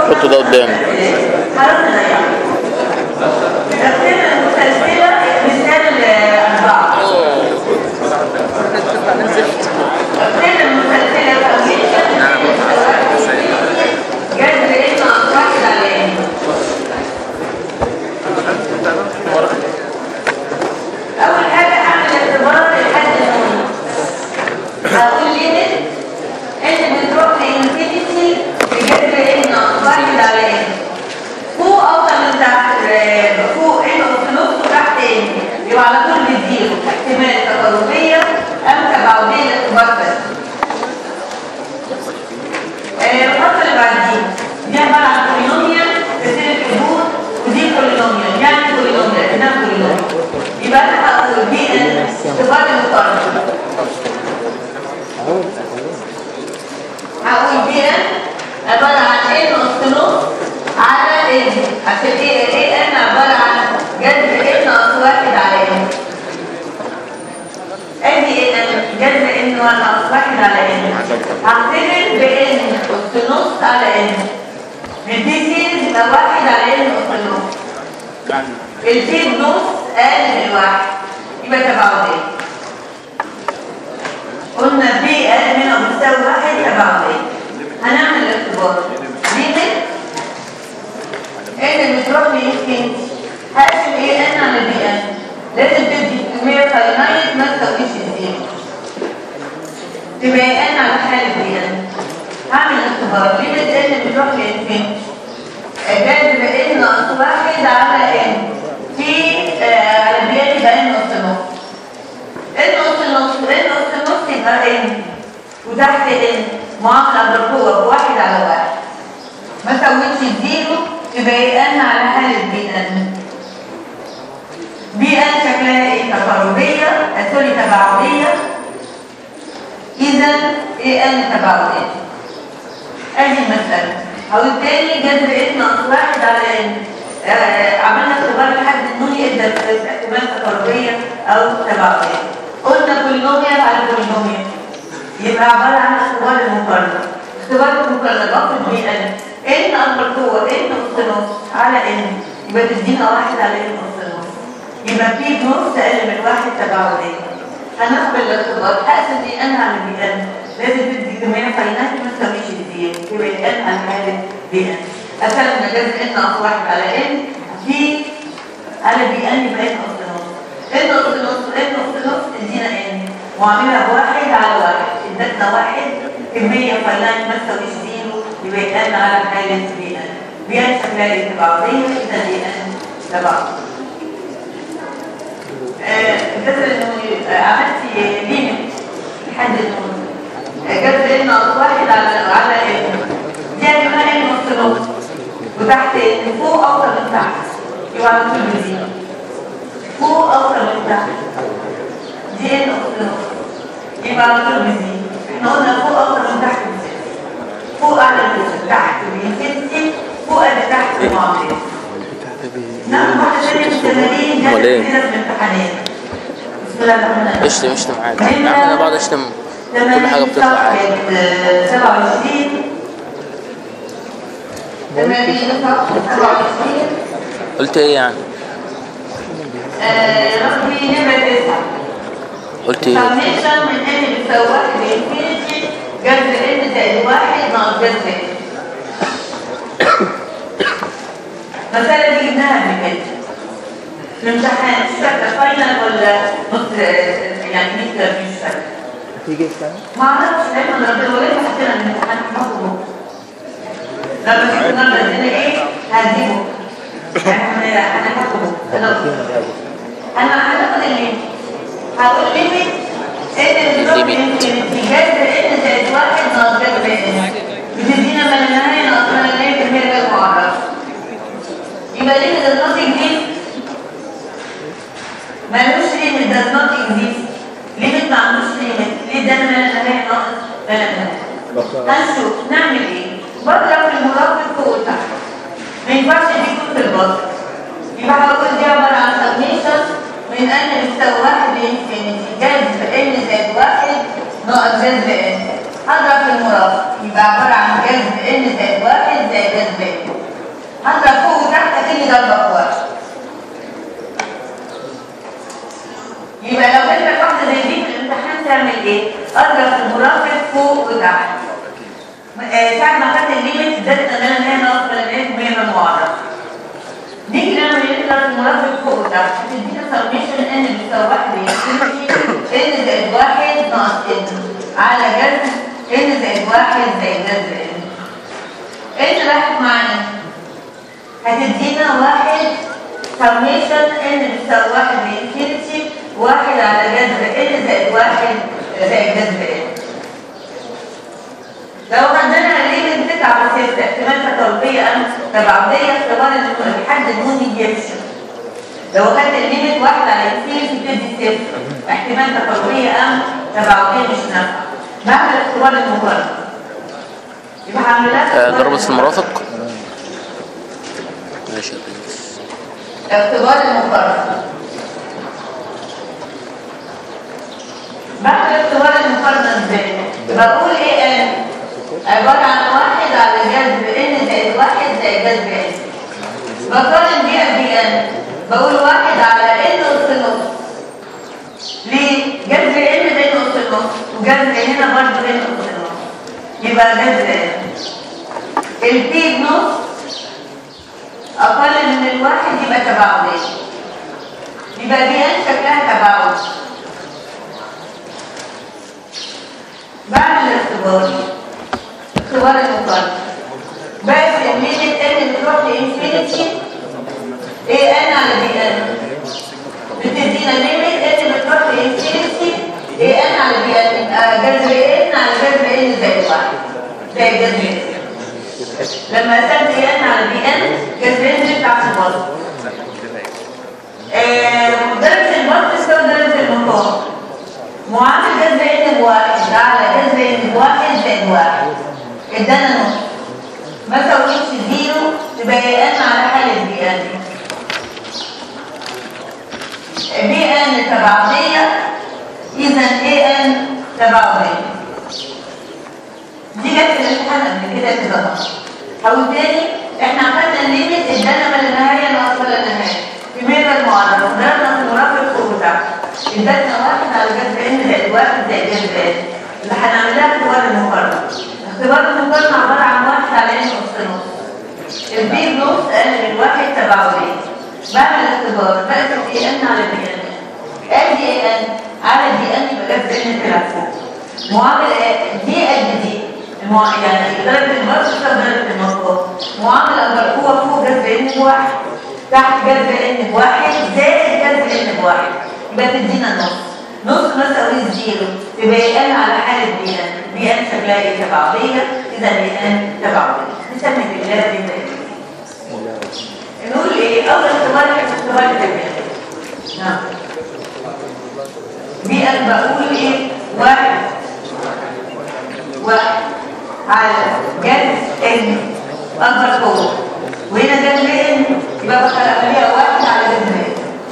حط ده قدامي حرام نضيع الأمثلة المسلسلة مثال أربعة الأمثلة المسلسلة جذر إيه ناقص واحد على إيه أول حاجة أعمل اختبار لحد النون هقول ليميت أنت بتروح لإنفينيتي بجذر إيه ناقص واحد على إيه فوق أوطى من تحت آه، فوق إيه في نص وتحت إيه يبقى على طول بزيرو احتمال تقاربية أم تباعدية الاختبار بس آه، الخطوة اللي بعدين دي عبارة عن بولينوميال بتصير الحدود ودي بولينوميال يعني بولينوميال انها بولينوميال يبقى انا هقول بي ان اختبار المقارنة هقول بي ان عبارة عن ان نص نص على ان عشان ايه ايه ان عبارة عن جذر ان ناقص واحد على ان ادي ان جذر ان ناقص واحد على ان هعتبر بان نص نص على ان الدي يبقى واحد على ان نص نص الفي بنص اقل من واحد يبقى تباعدين قلنا بي اقل من او بتساوي واحد تباعدين هنعمل الاختبار ليميت ان المتروح ليمكن هقسم ايه ان على بي ان لازم تدي كمية فاينايت ما تساويش الزيرو تبقى ان على حالة بي ان هعمل اختبار ليميت ان بتروح لانفينيتي جذر ان ناقص واحد على ان في آه، على بي ان يبقى ان نص نص ان نص نص ان نص نص يبقى ان وتحت ان معاملة بالقوة بواحد على واحد ما سويتش الزيرو يبقى ان على حالة بي ان بي ان شكلها ايه تقاربية آه، سوري تباعدية اذا ايه ان تباعدية ادي المسألة او التاني جذر ايه ناقص واحد على ان آه، عملنا اختبار لحد النون يقدر احتمال تقاربية او تباعدية قلنا بولينوميال على بولينوميال يبقى عبارة عن اختبار المقارنة اختبار المقارنة باخد بيه ان ان اكبر قوة ان نص نص على ان يبقى تدينا واحد على ان نص نص يبقى في بنص اقل من واحد تباعدية هناخد الاختبار هقسم دي ان على بي ان لازم تدي كمية فاينات ما تساويش الزيرو يبقى ان على حالة بي ان قسمنا جذر ان ناقص واحد على ان في على بي ان يبقى ان نص نص ان نص نص ان نص نص تدينا ان وعاملها بواحد على واحد ادتنا واحد كمية فاينات ما تساويش زيرو يبقى ان على حالة بي ان بي ان شكلها ايه تباعدية اذا دي ان تباعدية جذر انه آه، عملت ليميت لحد النون جذر ان ناقص واحد على على ان دي هتبقى ان نص نص وتحت ان فوق اوطى من تحت يبقى على طول بزيرو فوق اوطى من تحت دي ان نص نص يبقى على طول بزيرو احنا قلنا فوق اوطى من تحت بزيرو فوق اعلى من تحت بينفنسي فوق اللي تحت بمعاملات نعم واحدة ثانية من التمارين أمال إيه؟ كده في الامتحانات بسم الله الرحمن الرحيم اشتم اشتم عادي يا عم انا بقعد اشتم كل حاجة بتطلع عادي 27 تمارين صفحة 27 قلت ايه يعني آه، رقمي نمرة 9 قلت ايه سميشن من ان بتساوي واحد لانفينيتي جذر ان زائد واحد ناقص جذر ان المسألة دي جبناها قبل كده في الامتحان مش فاكرة فاينل ولا نص يعني ميد مش فاكرة هتيجي السنة ما اعرفش دايما ربنا ولا حطينا الامتحان حطه لما تيجي النهارده عندنا ايه هنجيبه احنا هنحطه خلاص انا هناخد الليمت هقول ليميت ان الليميت. جذر ان زائد واحد ناقص جذر ان بتدينا ما لا نهايه ناقص ما لا نهايه كميه غير معرفه يبقى ليميت does not exist مالوش ليميت does not exist ليميت ما عندوش ليميت ليه ده ما لا نهايه ناقص ما لا نهايه هنشوف نعمل ايه بضرب في المربع فوق وتحت ما ينفعش دي يكون في البسط يبقى هقول دي عباره عن سبميشن من ان بتساوي واحد لانفينيتي جذر ان زائد واحد ناقص جذر ان هضرب في المربع يبقى عباره عن جذر ان زائد واحد زائد جذر ان آه، ساعة ما خدت الليمت ادتنا ان انا هنا ناقص ولا نهاية مهمة معرضة نيجي نعمل نقدر المرافق فوق وتحت هتدينا سميشن ان بيساوي واحد ينفينيتي ان زائد واحد ناقص ان على جذر ان زائد واحد زائد جذر ان ان راحت مع ان هتدينا واحد سميشن ان بيساوي واحد لانفينيتي واحد على جذر ان زائد واحد زائد جذر ان لو عندنا ليميت تسعة وستة احتمال تطلبية أم تبعضية اختبار اللي بيحدد مود يجيبشن لو خدت الليميت واحد على انفينيتي بتدي صفر احتمال تطلبية أم تبعضية مش نافعة بعمل اختبار المقارنة يبقى هعمل لها آه، اختبار ضربة المرافق ماشي يا برنس اختبار المقارنة بعمل اختبار المقارنة ازاي؟ بقول ايه ان عبارة عن واحد على جذر ان زائد واحد زائد جذر ان بقارن دي بدي ان بقول واحد على ان نص نص ليه؟ جذر ان ده نص النص وجذر هنا برضه ان نص النص يبقى جذر ان البي بنص أقل من الواحد يبقى تباعدين يبقى دي ان شكلها تباعد بعمل الاختبار اختبار المقارنة بقسم ليميت ان بتروح لانفينيتي ايه ان على دي ان بتدينا ليميت ان بتروح لانفينيتي ايه ان على دي ان يبقى جذر ان على جذر ان زائد واحد زائد جذر ان لما قسمت ايه ان على دي ان جذر ان بتاعت البسط آه، درجة البسط تساوي درجة المقام معامل جذر ان بواحد على جذر ان بواحد زائد واحد ادانا نص ما سويتش زيرو تبقى ايه ان على حالة بي ان بي ان تبعضية اذا ايه ان تبعضية دي جت في الامتحان قبل كده كده هقول تاني احنا اخدنا الليميت ادانا ما لا نهايه ناقص ولا نهايه في ميرا المعرضه وضربنا في المرافق فوق وتحت ادتنا واحد على جذر ان زائد واحد زائد جذر ان اللي هنعملها اختبار المقارنه اختبار المقارنه عباره عن واحد على ان نص نص البي بنص اقل من واحد تبعوي بعمل اختبار بقسم اي ان على بي ان ادي اي ان على دي ان يبقى جذر ان طلع فوق معامل دي قد دي المع... يعني درجة البرد تساوي درجة المطلوب معامل أكبر قوة فوق جذر إن بواحد تحت جذر إن بواحد زائد جذر إن بواحد يبقى تدينا نص نص ما تساوي زيرو يبقى يقل على حالة بي إن بي إن شكلها إيه تبعضية إذا بي إن تبعضية نسمي بالله دي نقول إيه أول اختبار كان اختبار التجميل نعم بي إن بقول إيه واحد واحد على جذر ان اكبر قوه وهنا جذر ان يبقى بخلق ليها واحد على جذر ان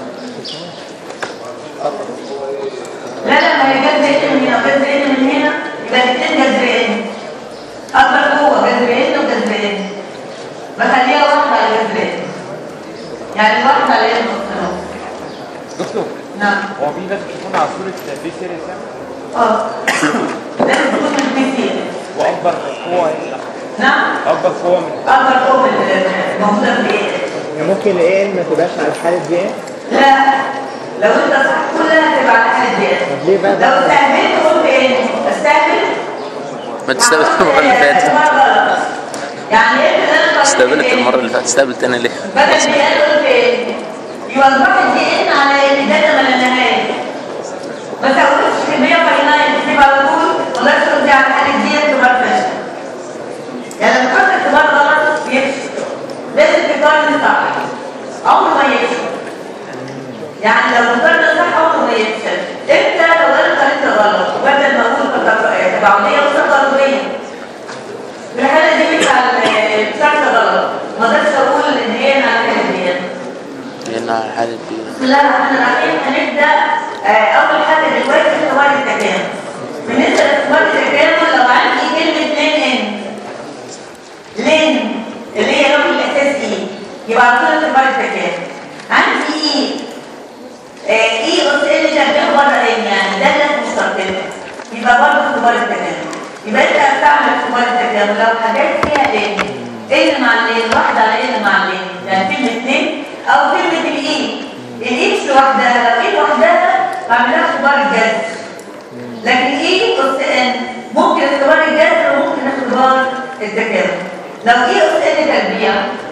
لا لا ما هي جذر ان هنا وجذر ان من هنا يبقى الاثنين جذر ان اكبر قوه جذر ان وجذر ان بخليها واحد على جذر ان يعني واحد على ان نص نص دكتور نعم هو في ناس بتكون على صورة بي سيريس يعني اه لازم تكون من البي سي واكبر قوة هي نعم اكبر قوة من اكبر قوه موجوده في الايه ممكن الايه ما تبقاش على حالة دي لا لو انت صح كلها هتبقى على حد طب ليه بقى لو ده؟ استهبلت قلت ايه؟ استهبل ما تستقبل المرة اللي فاتت يعني ايه اللي انا استقبلت المرة اللي فاتت استقبل تاني ليه؟ بدل دي ان قلت ايه؟ يبقى الواحد دي ان على ان ده ما لا نهايه ما تقولش كميه فاينانس تسيب على طول ولا تقول دي على حاله دي اختبار فاشل يعني لما تحط اختبار غلط يفشل لازم تقارن صح عمره ما يفشل يعني لو مقارنة صح عمره ما يفشل امتى لو انا قارنت غلط وبدل ما اقول تبع- تبعودية وتقاربية في الحالة دي بتاع بتاعت غلط ما اقدرش اقول ان هي على حاجة دي لأن على حالة دي بسم الله الرحمن الرحيم هنبدا آه، اول حاجه دلوقتي اختبار التكامل بالنسبه لاختبار التكامل لو عندي كلمه لين ان لين اللي هي رقم الاساس ايه يبقى على طول اختبار التكامل عندي ايه آه، ايه اس ال ده بياخد بره ان يعني ده اللي مشتركين يبقى برضه اختبار التكامل يبقى انت هتعمل اختبار التكامل لو لو حاجات فيها ايه ايه اللي مع الايه واحده على ايه اللي مع الايه يعني كلمه اثنين او كلمه الاي الاي مش لوحدها لو ايه لوحدها بعملها اختبار الجذر لكن ايه اس ان ممكن اختبار الجذر وممكن اختبار التكامل لو ايه اس ان تربيع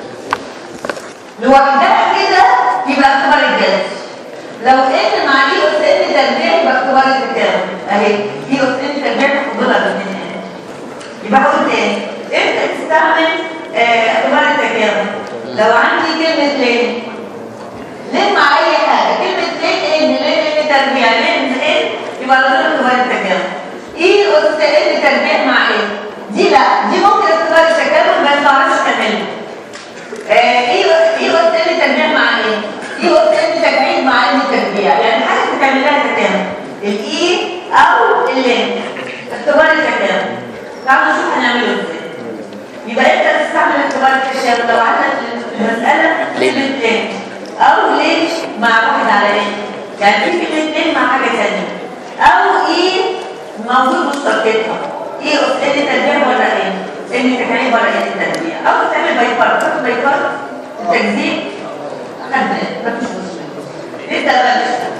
لوحدها كده يبقى اختبار الجذر لو ان مع ايه اس ان تربيع يبقى اختبار التكامل اهي ايه اس ان تربيع تفضلها بالاثنين يبقى هقول تاني امتى تستعمل آه، اختبار التكامل لو عندي كلمه لين لين مع اي حاجه كلمه لين ان لين ان تربيع لين ان يبقى على طول اختبار التكامل ايه اس ان تربيع مع ايه دي لا دي ممكن اختبار التكامل بس ما اعرفش اكمله آه، ايه ايه اس ان تربيع مع ايه ايه اس ان تجميع مع ان تربيع يعني حاجه تعمل لها تكامل الاي او اللين اختبار التكامل تعالوا نشوف هنعمله ازاي يبقى انت تستعمل اختبار التكامل لو عندك المساله ليه؟ كلمه لين او ليش مع واحد على ايه يعني في كلمه لين مع حاجه ثانيه او ايه موجود مشتقتها ايه اس ان تربيع ولا ايه ان تكامل ولا ايه تربيع او تعمل بايبار تاخد بايبار التجزيء خد مفيش مشكله نبدا بقى نشتغل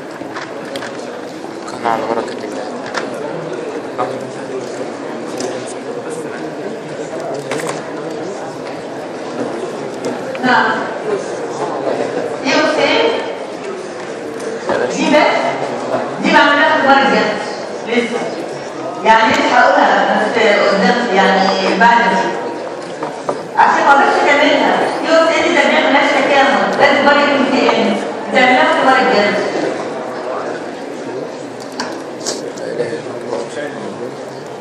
كان على بركة الله نعم دي اوكي دي بس دي بعملها اختبار الجد لسه يعني لسه هقولها بس قدام يعني بعد دي عشان ما اقدرش اكملها دي اوكي دي تربيه ملهاش تكامل لازم برضه يكون في ان بتعملها اختبار الجد لا إله إلا الله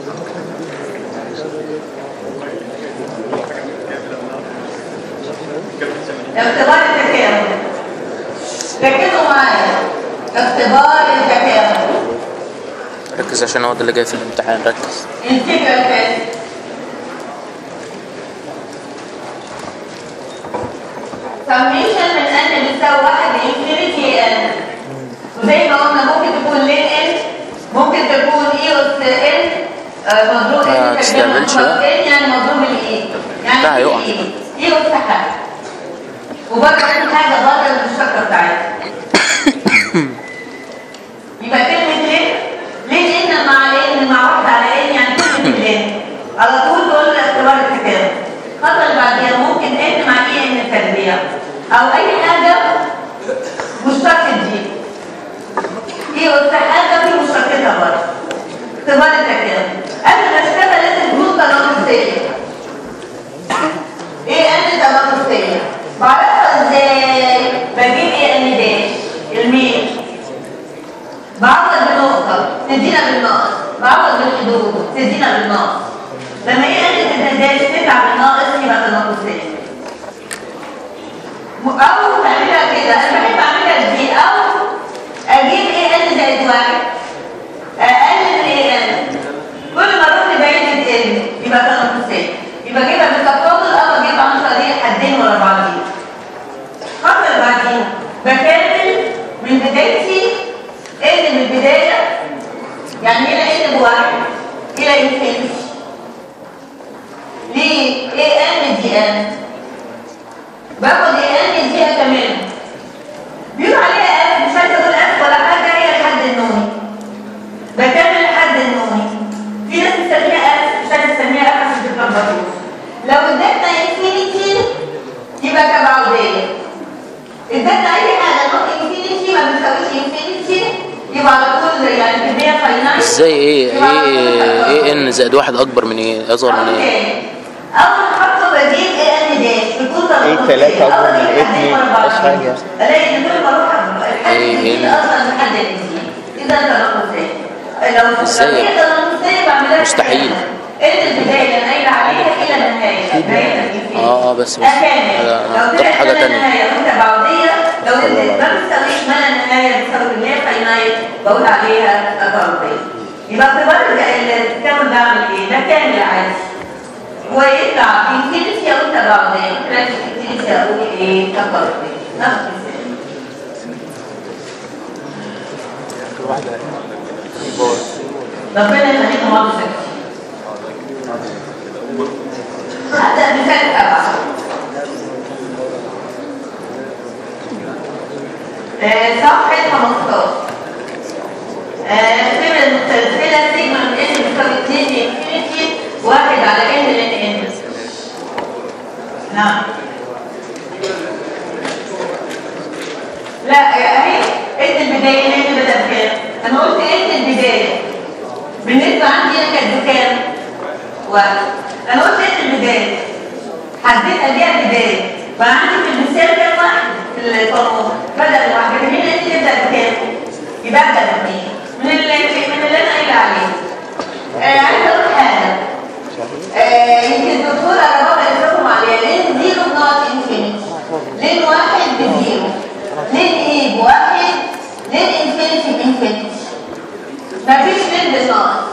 اختبار التكامل ركزوا معايا اختبار التكامل ركز عشان هو ده اللي جاي في الامتحان ركز integral test summation من n بتساوي 1 لانفينيتي n وزي ما قلنا ممكن تكون لين n ممكن تكون e اس n آه، مضروب ما n تستعملش مضروب بقى. n يعني مضروب الاي يعني ده هيقع. e e اس حاجه وبره n حاجه بره المشتقه بتاعتها يبقى كلمة ليه؟ ليه إن مع ليه مع واحدة على إيه يعني كلمة ليه؟ على طول تقول اختبار التكامل. الخطوة اللي بعديها ممكن إن مع إيه إن تربيع أو أي حاجة مشتقة دي. إيه قلت حاجة في مشتقتها برضه. اختبار التكامل. قبل ما اشتغل لازم تكون تنافسية. إيه أن تنافسية؟ بعرفها إزاي؟ بجيب إيه أن داش الميل بعوض بنقطة تدينا بالناقص بعوض بالحدود تدينا بالناقص لما هي قالت الدجاج تدفع بالناقص يبقى تناقصية م- أو تعملها كده أنا بحب أعملها دي أو أجيب إيه إن زائد واحد أقلل إيه إن كل ما أروح لبعيد إن يبقى تناقصية يبقى أجيبها بالتفاضل أو أجيب عن طريق حدين ورا بعضين الخطوة اللي بعديها بكمل من بدايتي ان من البداية يعني هنا ان بواحد الى انفينيتي ليه؟ ايه ان دي ان باخد ايه ان ديها كمان بيقولوا عليها اف مش عايزه اقول اف ولا حاجه هي الحد النومي بكمل الحد النومي في ناس بتسميها اف مش عايزه تسميها اف عشان تتلخبطوش لو ادتنا انفينيتي يبقى تبعوديه ادتنا اي حاجه نوت انفينيتي ما بتساويش انفينيتي يبقى على طول يعني كميه فاينانس ازاي ايه ايه ايه ان زائد واحد اكبر من ايه اصغر من ايه اول خطوه بجيب ايه ان داش بتكون إيه تلاتة أكبر من إيه اتنين؟ مش حاجة. الاقي ان كل ما اروح الحد إيه الجديد إن؟ اصلا من حد الجديد اذا تناقصيه لو إزاي؟ لو هي تناقصيه بعملها مستحيل. ان البدايه انا قايله عليها الى النهايه نهايه الانفينيتي اه اه بس بس أكمل. هذا لو طب طلعت حاجة ما لا تانية نهاية متباعدية لو اديت ما بتساويش ما لا نهاية بتساوي اللي هي فاينايت بقول عليها تفاضلية يبقى اختبار التكامل ده اعمل ايه؟ ده كامل عادي ويطلع انفينيتي او تباعدية طلعت انفينيتي اقول ايه؟ تفاضلية نفس الشيء ربنا يخليكم بعض شكل هذا مثال سبعة آه، صفحة 15 آه، قيمة المتسلسلة سيجما من n بتساوي 2 انفينيتي واحد على n لن n نعم لا اهي انت البداية اللي انت بدأت بكام؟ انا قلت انت البداية بالنسبة عندي انا كانت بكام؟ واحد انا قلت انت البداية حددت اديها البداية فعندي في المثال كام واحد في القانون بدأ بواحد لكن هنا انت تبدأ بكام؟ يبقى ابدأ باثنين من اللي من اللي انا قايله عليه آه عايزه اقول حاجه آه يمكن الدكتور انا بابا يضربهم عليها لين زيرو بنقط انفينيتي لين واحد بزيرو لين ايه بواحد لين انفينيتي بانفينيتي مفيش لين بالناقص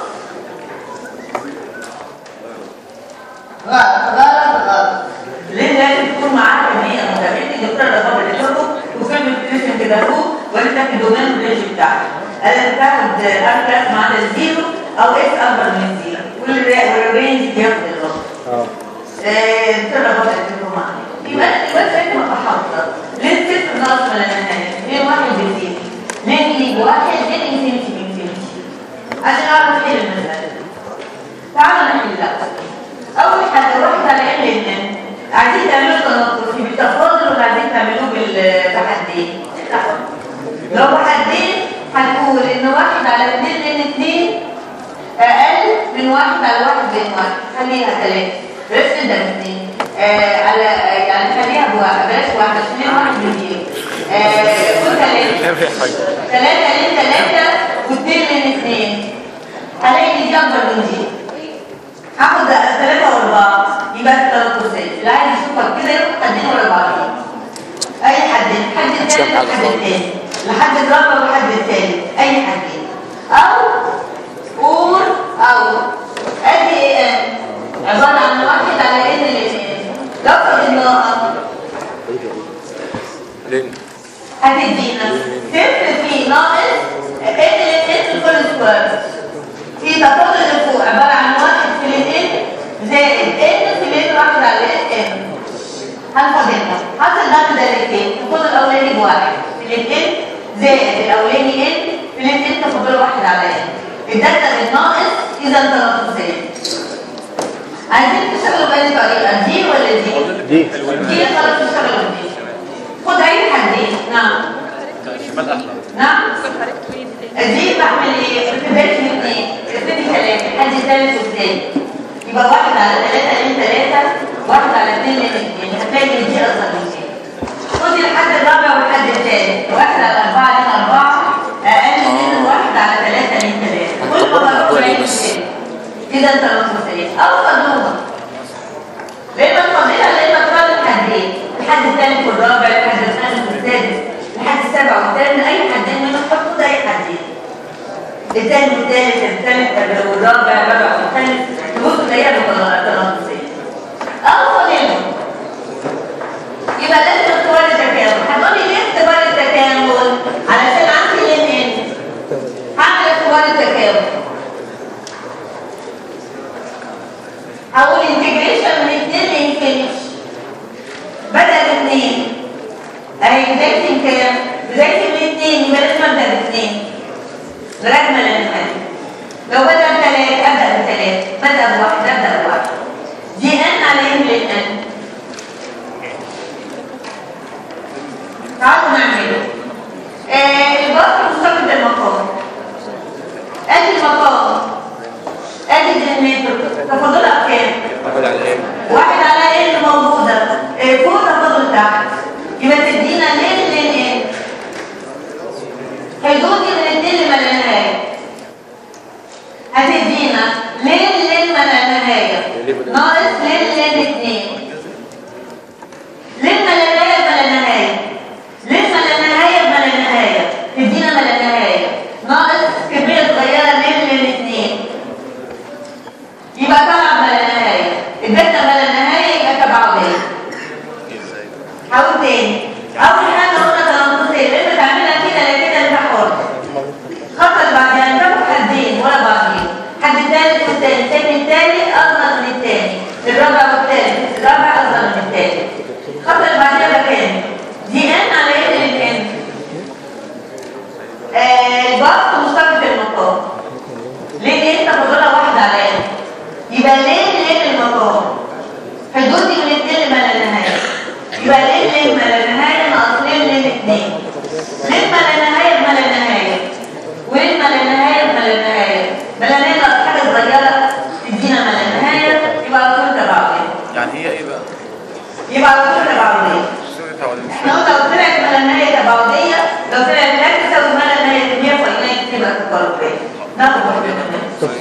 غلط غلط غلط ليه لازم تكون معاك كمية متابعين الدكتور الرقابة اللي تاخد وكان بترسم كده فوق ولا تاخد دومين الرينج بتاعك انا بتاخد ار كلاس ما عدا الزيرو او اس اكبر من زيرو والرينج بياخد الغلط اه الدكتور الرقابة اللي تاخد معاك يبقى يبقى انت محافظة ليه صفر ناقص ولا نهاية ليه واحد بزيرو ليه يجي واحد ليه انفينيتي بانفينيتي عشان اعرف احل المسألة تعالوا نحلها اول حاجه واحد على ان ان عايزين تعملوا تناقض في بالتفاضل ولا عايزين تعملوه بالتحدين لو بحدين هنقول ان واحد على اتنين لان اتنين اقل من واحد على واحد بين واحد خليها ثلاثة بس ده اتنين آه على يعني خليها بواحد بلاش واحد عشان هي واحد بزيرو آه قول ثلاثة ثلاثة لين ثلاثة واثنين لين اثنين هلاقي دي اكبر من دي هاخد ثلاثة واربعة يبقى ثلاث قوسين اللي عايز يشوفها كده ياخد حدين ورا بعضين اي حدين حد الثالث لحد الثاني لحد الرابع ولحد الثالث اي حدين او قول او ادي ايه ان عبارة عن واحد على ان الاثنين لو فرضناها لين هتدينا صفر في ناقص ان الاثنين في كل سكوير في تفاضل اللي فوق عبارة عن واحد في الاثنين زائد ان في الاثنين واحد على ان هنفضلها حصل ضغط دالتين تفاضل الاولاني بواحد في الاثنين زائد الاولاني ان في الاثنين تفاضل واحد على ان الدالتا بالناقص اذا تناقصين عايزين تشتغلوا بأي طريقة دي ولا دي؟ دي دي خلاص تشتغلوا بدي خد اي حدين نعم نعم دي بعمل ايه؟ ابتدائي من اثنين ابتدي ثلاثة حد ثالث والثاني يبقى واحد على ثلاثة لين ثلاثة واحد على اثنين لين اثنين هتلاقي دي اصغر من دي خدي الحد الرابع والحد الثالث واحد على أربعة لين أربعة أقل من واحد على ثلاثة لين ثلاثة كل ما هنطبقها بقول دي عين بس. الثاني. كده انت مصرية أو فضلوها لما نفضلها لما نفضل الحدين الحد الثالث والرابع الحد الخامس والسادس الحد السابع والثامن اي حدين منهم حطوا ده اي حدين الثاني والثالث الثالث والرابع الرابع والخامس تبص تلاقيها تناقصية او فاضلهم يبقى لازم اختبار التكامل هتقولي ليه اختبار التكامل علشان عندي لين ان هعمل اختبار التكامل هقول انتجريشن من 2 لانفينيتي بدأ باثنين اهي بدايتي كام؟ بدايتي من 2 يبقى لازم ابدا باثنين لغايه ما الانفينيتي لو بدأ بثلاث ابدا بثلاث بدأ بواحد ابدا بواحد دي ان على ام لان ان تعالوا نعمله آه البسط مستقبل المقام ادي المقام ادي الجنريتور تفاضلها بكام؟ واحد على ايه؟ واحد على ايه اللي موجودة إيه فوق تفاضل تحت يبقى تدينا لين لين ايه حدودي من اتنين لما لا نهاية هتدينا لين لين ما لا نهاية ناقص لين لين اتنين لين ما لا نهاية ما لا نهاية لين ما لا نهاية ما لا نهاية تدينا ما لا نهاية ناقص كمية صغيرة لين لين اتنين يبقى طلع ما لا نهاية ادتنا ما لا نهاية يبقى تبعضية حاول تاني أول حاجة قلنا تناقصين لما تعملها كده لا كده انت حر الخطوة اللي بعدها نضرب حدين ورا بعضين حد التالت والتاني التاني التالت أصغر من التاني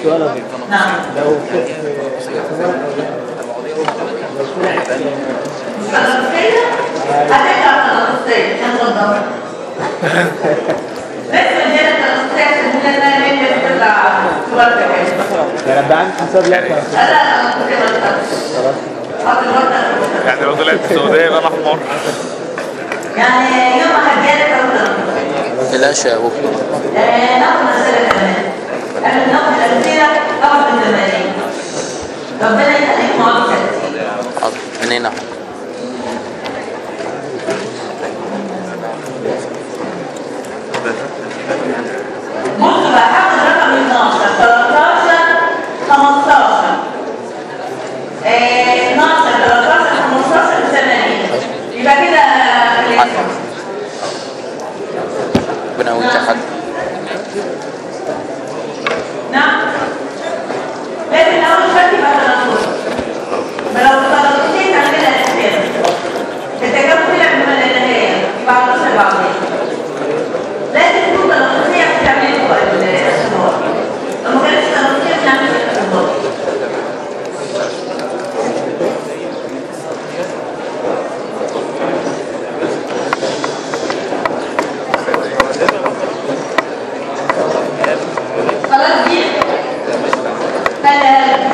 سؤال يا دكتور. نعم لو في مش تنافسية؟ هترجع تنافسية عشان تضمن لازم الدنيا تنافسية عشان الدنيا هي اللي بتطلع صور كده يعني ابقى عامل حساب لا لا لا تنافسية ما تخافش خلاص حط الورقة يعني لو طلعت السعودية يبقى انا حمار يعني يوم ما هتجيلك تنافسية تقلقش يا بكره آه، ناخد أسئلة كمان قبل ناخد الأسئلة أخد من زمانين ربنا يخليك معاك كتير حاضر من هنا بص بقى هاخد رقم 12 13 15 آه، 12 13 15 80 يبقى كده خلينا ربنا يقويك يا حاج نعم لازم اول شرط يبقى تناقض فلو تناقضتين عندنا اسئله التجاوب طلع بما لا نهايه يبقى 11 بعضين لازم تكون تناقضيه عشان تعملي الصور لو ما كانتش تناقضيه مش هنعمل الصور خلاص دي ثلاثة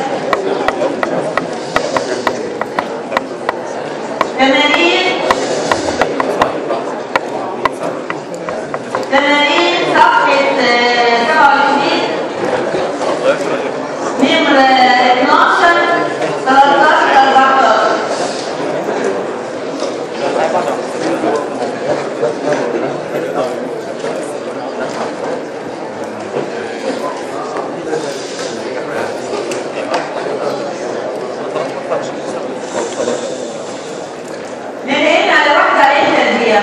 ثمانين ثمانين صفحة آه، سبعة وعشرين نمرة اتناشر تلاتاشر أربعتاشر ننقل على واحدة على التربية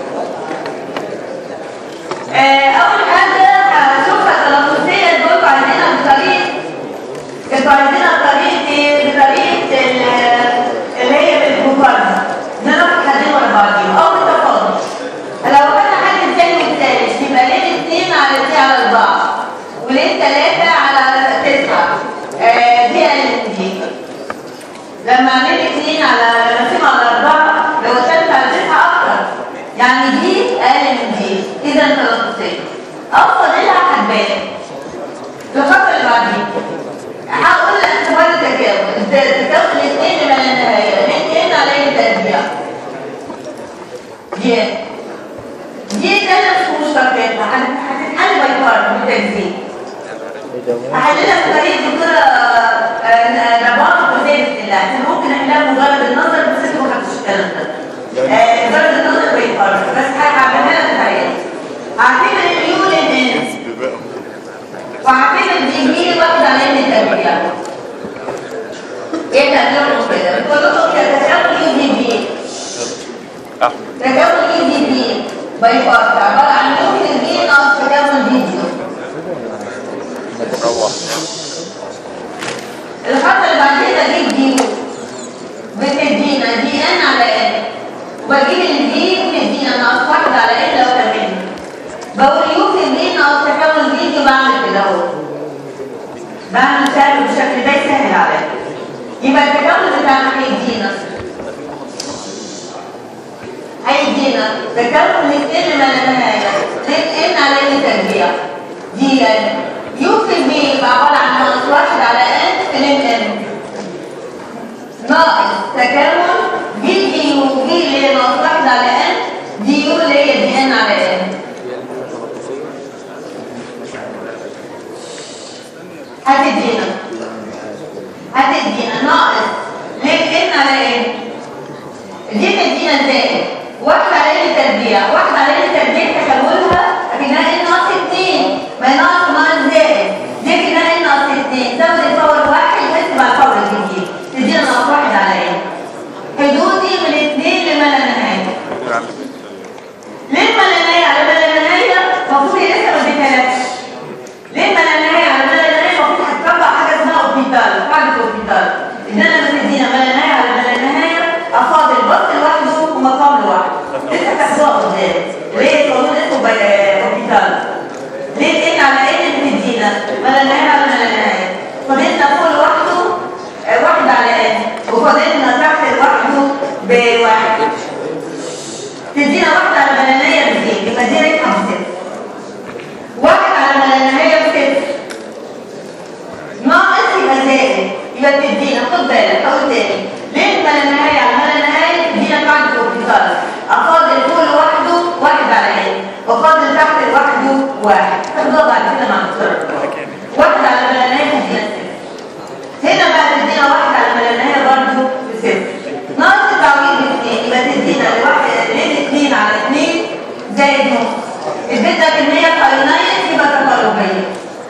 آه، أول حاجة هشوفها تنافسية دول عايزينها بطريقة انتوا عايزينها بطريقة ايه؟ بطريقة ال- اللي هي بالمقارنة إن أنا أخد حاجتين ورا بعضيهم أو بالتفاضل لو أخدنا حاجة الثاني والثالث يبقى ليه الاثنين على الاثنين على الأربعة وليه الثلاثة على تسعة آه، دي قلت دي لما اعمل اثنين على نقسم على اربعه لو قسمت على تسعه اكتر يعني دي اقل من دي اذا تناقصيه افضل لها هتبان الخطوه اللي بعدين هقول لك اختبار التجاوب تجاوب الاثنين لما لا نهايه الاثنين على اي تربيع دي دي ثلاث مشتقات هتتحل باي بارت بالتجزيء هحللها بطريقه دكتوره نبات وزي بسم الله احنا ممكن نحلها مجرد النظر بس انتوا ما خدتوش الكلام ده آه، مجرد النظر بيتفرج بس هعملها لك بطريقه هعتبر اليو للناس وهعتبر دي بي واخد عليها من التربيع ايه ترجمه كده بتقول لكم كده تكامل يو دي بي تكامل يو دي بي باي بارت عباره عن يو دي بي ناقص تكامل فيديو الخطوة اللي بعدين بجيب دي بتدينا دي ان على ان وبجيب الدي بتدينا ناقص واحد على ان لو كمان بقول يو في دي ناقص تكامل فيديو بعمل كده اهو بعمل سهل بالشكل ده يسهل عليا يبقى التكامل بتاعنا هيدينا هيدينا تكامل الاثنين لما لا نهايه ان على ان تربيع دي ان يو في بي يبقى عباره عن ناقص واحد على ان في ان ان ناقص تكامل بي دي يو بي اللي هي ناقص واحد على ان دي يو اللي هي دي ان على ان هتدينا هتدينا ناقص ليه ان على ان دي تدينا زائد واحد على ان تربيع واحد على ان تربيع تحولها اكنها ان ناقص اتنين ما ناقص ناقص زائد دي كده ان ناقص اتنين زود الباور واحد بس مع الباور الجديد تدينا ناقص واحد على ان وفاضلنا تحت لوحده بواحد تدينا واحدة على ملانية بزين يبقى دي رقم صفر واحد على ملانية بصفر ناقص يبقى زائد يبقى تدينا خد بالك اقول تاني ليه ما لا نهايه على ما لا نهايه تدينا قاعده الانفصال افاضل فوق لوحده واحد على عين وفاضل تحت لوحده واحد تاخدوها بعد كده مع الصرف واحد على ما لا نهايه تدينا صفر هنا بقى تدينا واحد على ما لا نهايه برضه بصفر ناقص التعويض باثنين يبقى تدينا لواحد لين اثنين على اثنين زائد نص اديتك ان هي قرينين يبقى تقاربيه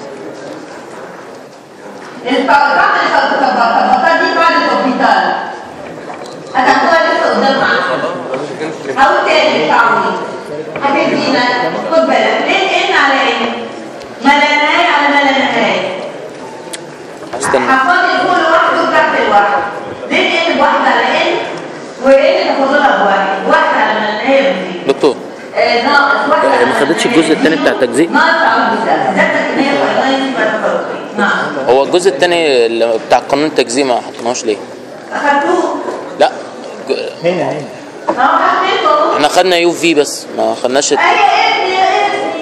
الطاقات الطاقات دي بعد الكمبيوتر هتاخدوها لسه قدام معانا او تاني التعويض هتدينا خد بالك ليه ان على ايه؟ ما لا نهايه على ما لا نهايه استنى هفاضل فوق لوحده وتحت لوحده ليه ان بواحد على ان وان تاخد لها بواحد واحد على ما لا نهايه بتزيد دكتور آه، ناقص واحد آه، ما خدتش الجزء التاني بتاع التجزيء؟ ناقص تعويض ده ذاتك ان هي فاينانس يبقى تفرقي نعم هو الجزء الثاني اللي بتاع قانون التجزيء ما حطيناهوش ليه؟ اخدتوه لا ج- هنا هنا ما هو حطيته احنا خدنا يو في بس ما خدناش الت- اي يا ابني يا ابني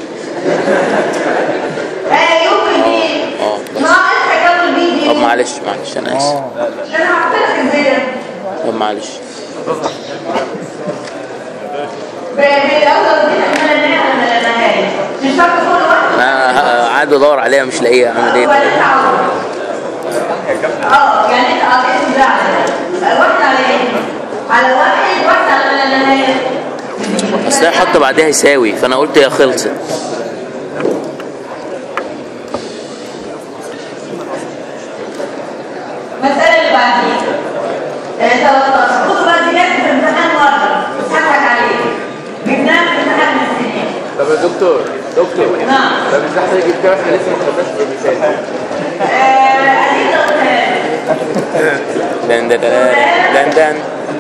اي يوم دي اه ناقص هكمل فيديو طب معلش معلش انا اسف انا هحط لك ازاي طب معلش بالاول دي احنا لا نهايه ولا لا نهايه مش شرط كل واحد انا ه- قاعد ادور عليها مش لاقيها اعمل هو ايه؟ اللي تعود اه يعني انت قضيت ده على واحد على ايه؟ على واحد واحد على لا نهايه اصل هي حط بعدها يساوي فانا قلت هي خلصت المسألة اللي بعديها آه، 13 خد بقى دي جت في امتحان مرة بس هضحك عليك جبناها في امتحان من السنين طب يا دكتور دكتور نعم طب ازاي حضرتك جبتها احنا لسه ما خدناش في المثال آه، أكيد قلتها لك. دن دن دن دن دن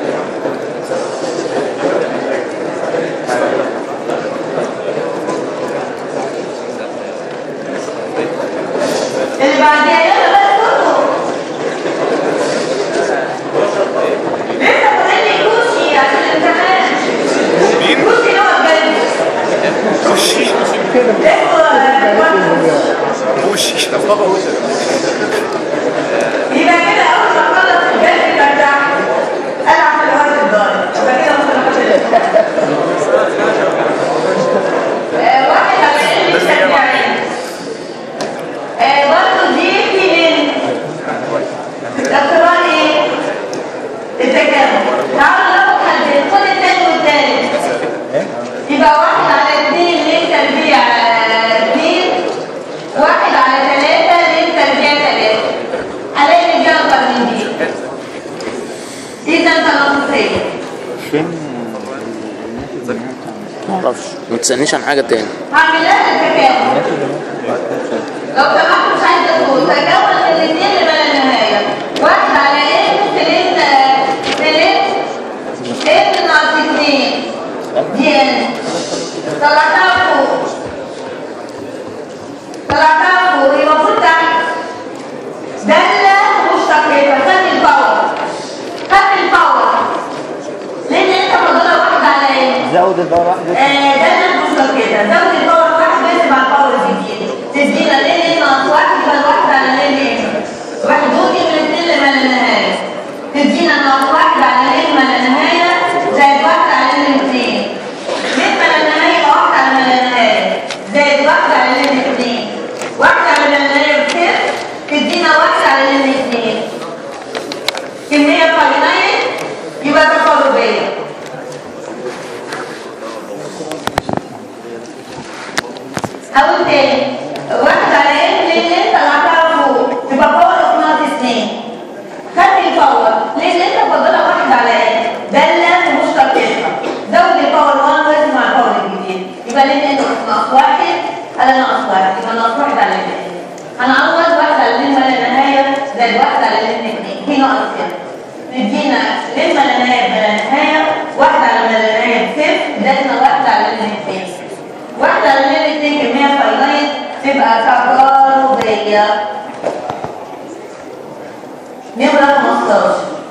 اللي بعديها يلا بقى كله لسه فاضل لي كوشي عشان الامتحان كوشي اللي هو الجلد كوشي كوشي طب بابا وش يبقى كده اول ما اخلص الجلد برجع العب في الوقت الضايع يبقى كده ممكن اخد آه، واحد على علم التشريعين آه، برضه دي في ان اختبار ايه؟ التكامل تعالوا ناخد حلتين خد التاني والتالت يبقى واحد على اتنين ليه تربيع اتنين واحد على تلاتة ليه تربيع تلاتة هلاقي دي اكبر من دي اذا تناقصية معرفش ما تسالنيش عن حاجه تاني هعمل لها التكامل لو سمحت مش عايزه تقول تكامل من الاثنين اللي بلا نهايه واحد على ان تلت تلت ان ناقص اثنين دي ان طلعتها فوق طلعتها فوق يبقى المفروض تحت دالة مستقيمة خدت الباور خدت الباور لان انت فاضلها واحد على ايه؟ زود الدورة واحدة آه، ده نفسه كده زود الباور واحد بس مع الباور الجديد تدينا لين ناقص واحد يبقى الواحد على لين واحد دوكي من الاثنين لما لا نهايه تدينا ناقص واحد على لين ما لا نهايه زائد واحد على لين اثنين لين ما لا نهايه يبقى واحد على ما لا نهايه زائد واحد على لين اثنين واحد على ما لا نهايه بصفر تدينا واحد على لين اثنين كمية قرينين يبقى تقاربية هقول تاني واحد على ان لان انت طلعتها فوق تبقى باور اوف ناقص اثنين خدت الباور لان انت فاضلها واحد على ان دالة مستقلة زود الباور 1 واسم مع الباور الجديد يبقى لان انت ناقص واحد على ناقص واحد يبقى ناقص واحد على ان هنعوض واحد على لين ما لا نهاية زائد واحد على لين اثنين في ناقص كده ندينا لين ما لا نهاية بلا نهاية واحد على ما لا نهاية بصفر ادتنا واحد على لين اثنين واحدة على لين اتنين كمية فاينايت تبقى تقاربية نمرة 15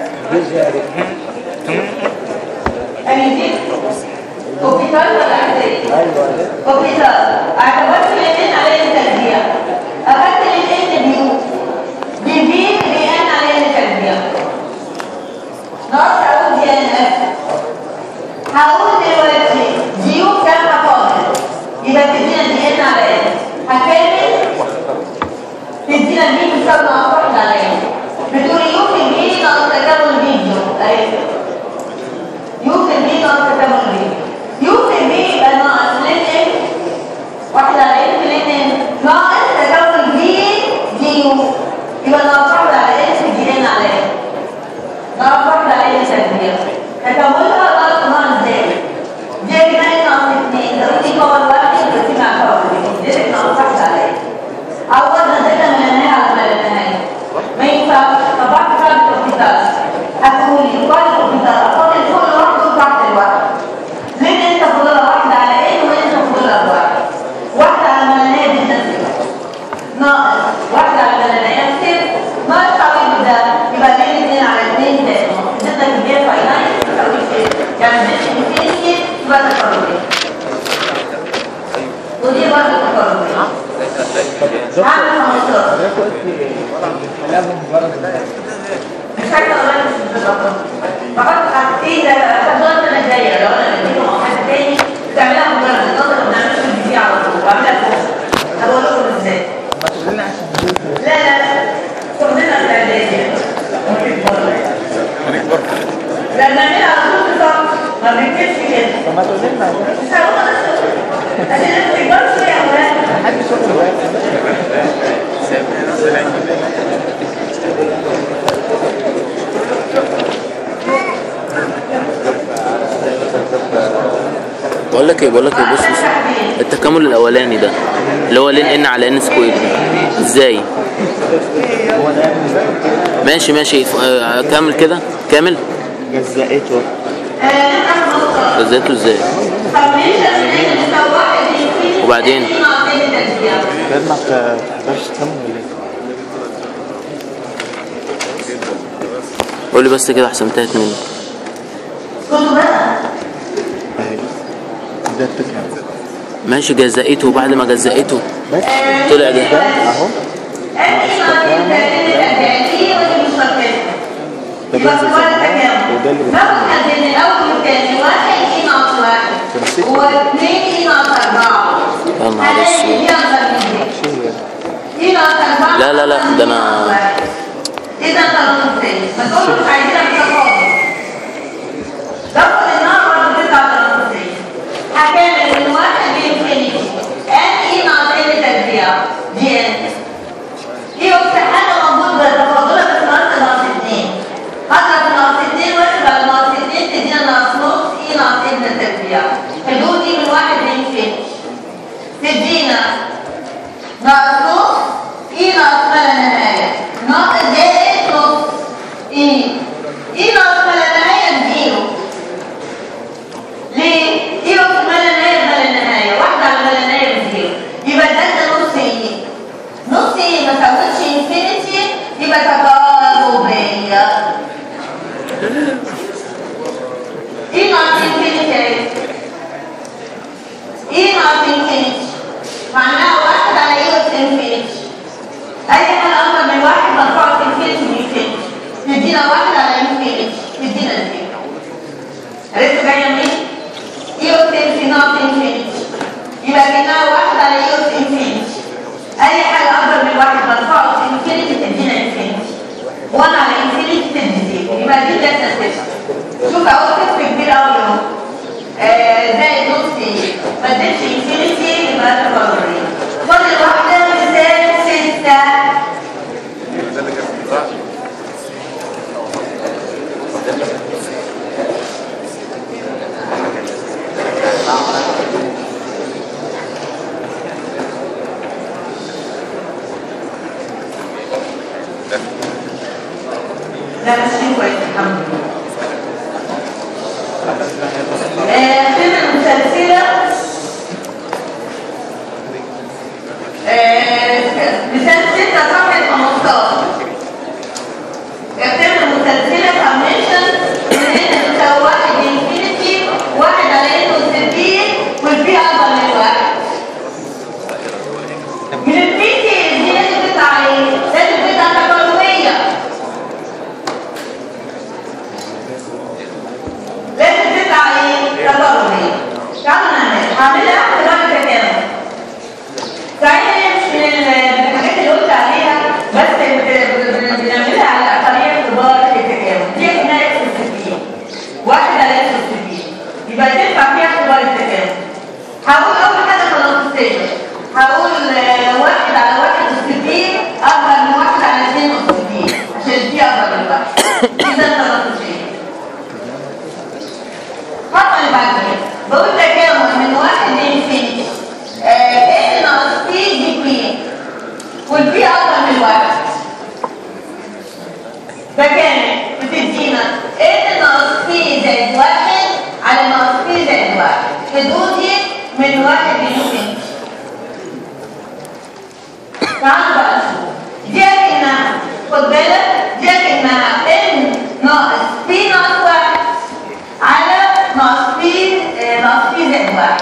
أميزين كمبيوتر ولا عادية؟ كمبيوتر اعتبرت الاثنين عليه التربية أخدت الاثنين بيو بيبين بيان عليه التربية ناقص أقول دي أن أف هقول دلوقتي ديو كام هفاضل يبقى تدينا دي ان على ان هكمل تدينا دي بتساوي ناقص واحد على ان بتقول يو في بي ناقص تكامل فيديو اهي يو في بي ناقص تكامل فيديو يو في بي يبقى ناقص لين ان واحد على ان في لين ان ناقص تكامل في دي يو يبقى ناقص واحد على ان في دي ان على ان ناقص واحد على ان تربيع تكاملها ناقص ناقص ازاي؟ دي كمان ناقص اتنين لو دي باور واحد بس مع باور اتنين دي ناقص واحد على ان عوضنا زيادة من النهاية على ما النهاية ما ينفعش طبعت فرق الكمبيوتر هتقول لي فرق الكمبيوتر فاضل فوق لوحده وتحت لوحده ليه انت فاضلها واحدة على ايه وانت فاضلها واحد واحدة على ما النهاية بالنسبة ناقص واحدة على ما النهاية بصير ناقص تعويض ده يبقى ليه اتنين على اتنين تاني جدا كبيرة فاينانس تساوي كده يعني مش انفينيتي يبقى تقربين ودي برضه تقربين هعمل 15 مش عايزه اقول لك بالظبط بحط حاجتين ده خدوها السنه الجايه لو انا بديهم او حد تاني تعملها مجرد النظر ما بنعملش البي سي على طول بعملها فوق طب اقول لكم ازاي لا لا لا شغلنا في الاعدادي لا بنعملها على طول بالظبط ما بنكتبش كده طب ما تقول لنا مش هقول لك عشان انت تكبرش يا اولاد بقول لك ايه بقول لك ايه بص بص التكامل الاولاني ده اللي هو لين ان على ان سكوير ده ازاي ماشي ماشي ف- آه، كمل كده كامل جزأته جزيته ازاي وبعدين؟ غير ما تحضرش تكمل ولا ايه؟ قول لي بس كده احسن انتهت مني كنتوا بقى اهي ده التكامل ماشي جزأته وبعد ما جزأته بس طلع ده اهو ده يبقى بينزل هو زي ما هو، التكامل وده اللي ناخد قد من الاول والثاني واحد اي ناقص واحد تمسكه. واثنين اي ناقص اربعه يا نهار هنلاقي اسود. دي اكتر من دي شيء اي ناقص اربعه لا، لا، لا، ده أنا- اذا قانون الثاني ما تقولش مش عايزينها بتفاضل ضغط النار برضه بتطلع قانون الثاني هكمل من واحد لانفينيتي ان اي ناقص ان تربيع دي ان ايه وقت حاجه موجوده تفاضلها بس ناقص ناقص اتنين هضرب ناقص اتنين واحد على ناقص اتنين تدينا ناقص نص ايه ناقص ابن تربيع حدود دي من واحد لانفينيتي تدينا ناقص نص ايه ناقص ما لا نهايه ناقص زائد نص ايه ايه ناقص ما لا نهايه بزيرو ليه؟ ايه ناقص ما لا نهايه ما لا نهايه واحده على ما لا نهايه بزيرو يبقى ده ده نص ايه نص ايه ما ساوتش انفينيتي يبقى تقاربيه ايه ناقص انفينيتي ايه ناقص انفينيتي معناها واحد على ايه وقت انفينيتي اي حاجه اكبر من واحد مرفوعه في انفينيتي بانفينيتي تدينا واحد على انفينيتي تدينا زيرو عرفتوا جايه منين؟ ايه وقت انفينيتي ناقص انفينيتي يبقى كانها واحد على ايه وقت انفينيتي اي حاجه اكبر من واحد مرفوعه في انفينيتي تدينا انفينيتي وانا على انفينيتي تدي زيرو يبقى دي جت صفر شوف اهو صفر كبير قوي اهو آه، زائد نص ايه ما اديتش انفينيتي يبقى تفاضليه فاضل واحده مثال سته لا ماشيين كويس الحمد لله آه، قيمة المسلسلة آه، مثال ستة صفحة 15 القيمة المسلسلة حدودي من واحد لممكن تعالوا بقى نشوف دي اكنها خد بالك دي اكنها ان ناقص بي ناقص واحد على ناقص بي آه، ناقص بي زائد واحد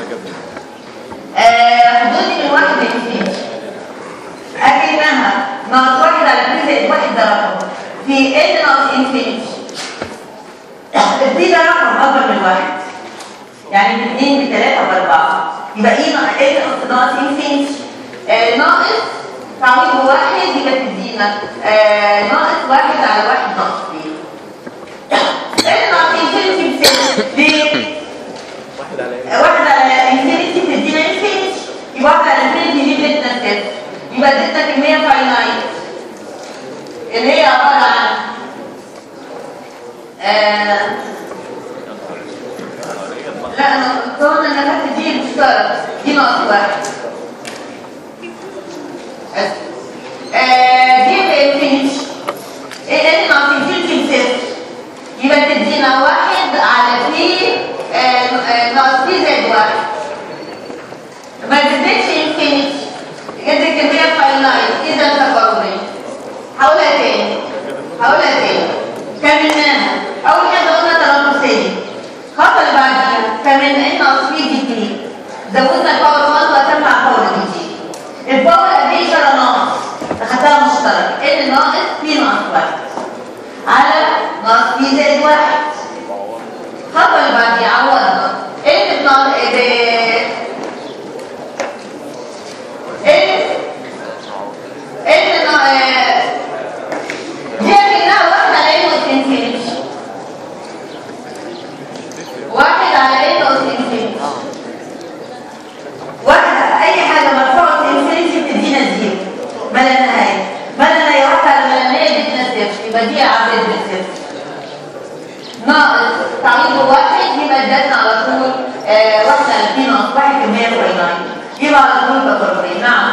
آه، حدودي من واحد لممكن اكنها ناقص واحد على بي زائد واحد ده رقم في ان ناقص انفينيتي البي ده رقم اكبر من واحد يعني باثنين بثلاثة بأربعة يبقى ايه ناقص ايه ناقص ناقص انفينيتي آه ناقص تعويض بواحد يبقى تدينا آه ناقص واحد على واحد ناقص بي ايه ناقص انفينيتي بصفر ليه؟ آه، واحد على انفينيتي تدينا انفينيتي يبقى واحد على انفينيتي دي ادتنا صفر يبقى ادتنا كمية فاينايت اللي هي عبارة عن آه لا انا قلت انا خدت دي المشترك دي ناقص واحد أس- آه، دي بانفينيتي ايه ايه ناقص انفينيتي بصفر يبقى تدينا واحد على في آه، آه، ناقص في زائد واحد ما تديش انفينيتي جد الكمية فاينلايت اذا تفاضلية هقولها تاني هقولها تاني كملناها اول حاجة قلنا تناقصية الخطوة اللي بعديها فمن ان ناقص في دي تي زودنا الباور 1 وقسمنا على الباور دي تي الباور قد ايه اشاره ناقص اخدتها مشترك ان ناقص في ناقص واحد على ناقص في زائد واحد الخطوة اللي بعديها عوضنا ان ناقص ان ان نا- دي اكنها واحد على ان اس انفينيتي واحد على ان اس انفينيتي واحد اي حاجه مرفوعه انفينيتي بتدينا زيرو ما لا نهايه ما لا نهايه واحده على ما لا نهايه بتدينا صفر يبقى دي عدد بالصفر ناقص تعويض واحد يبقى ادتنا على طول آه واحد على اثنين ناقص واحد كمية فاينايت يبقى على طول بطرفين نعم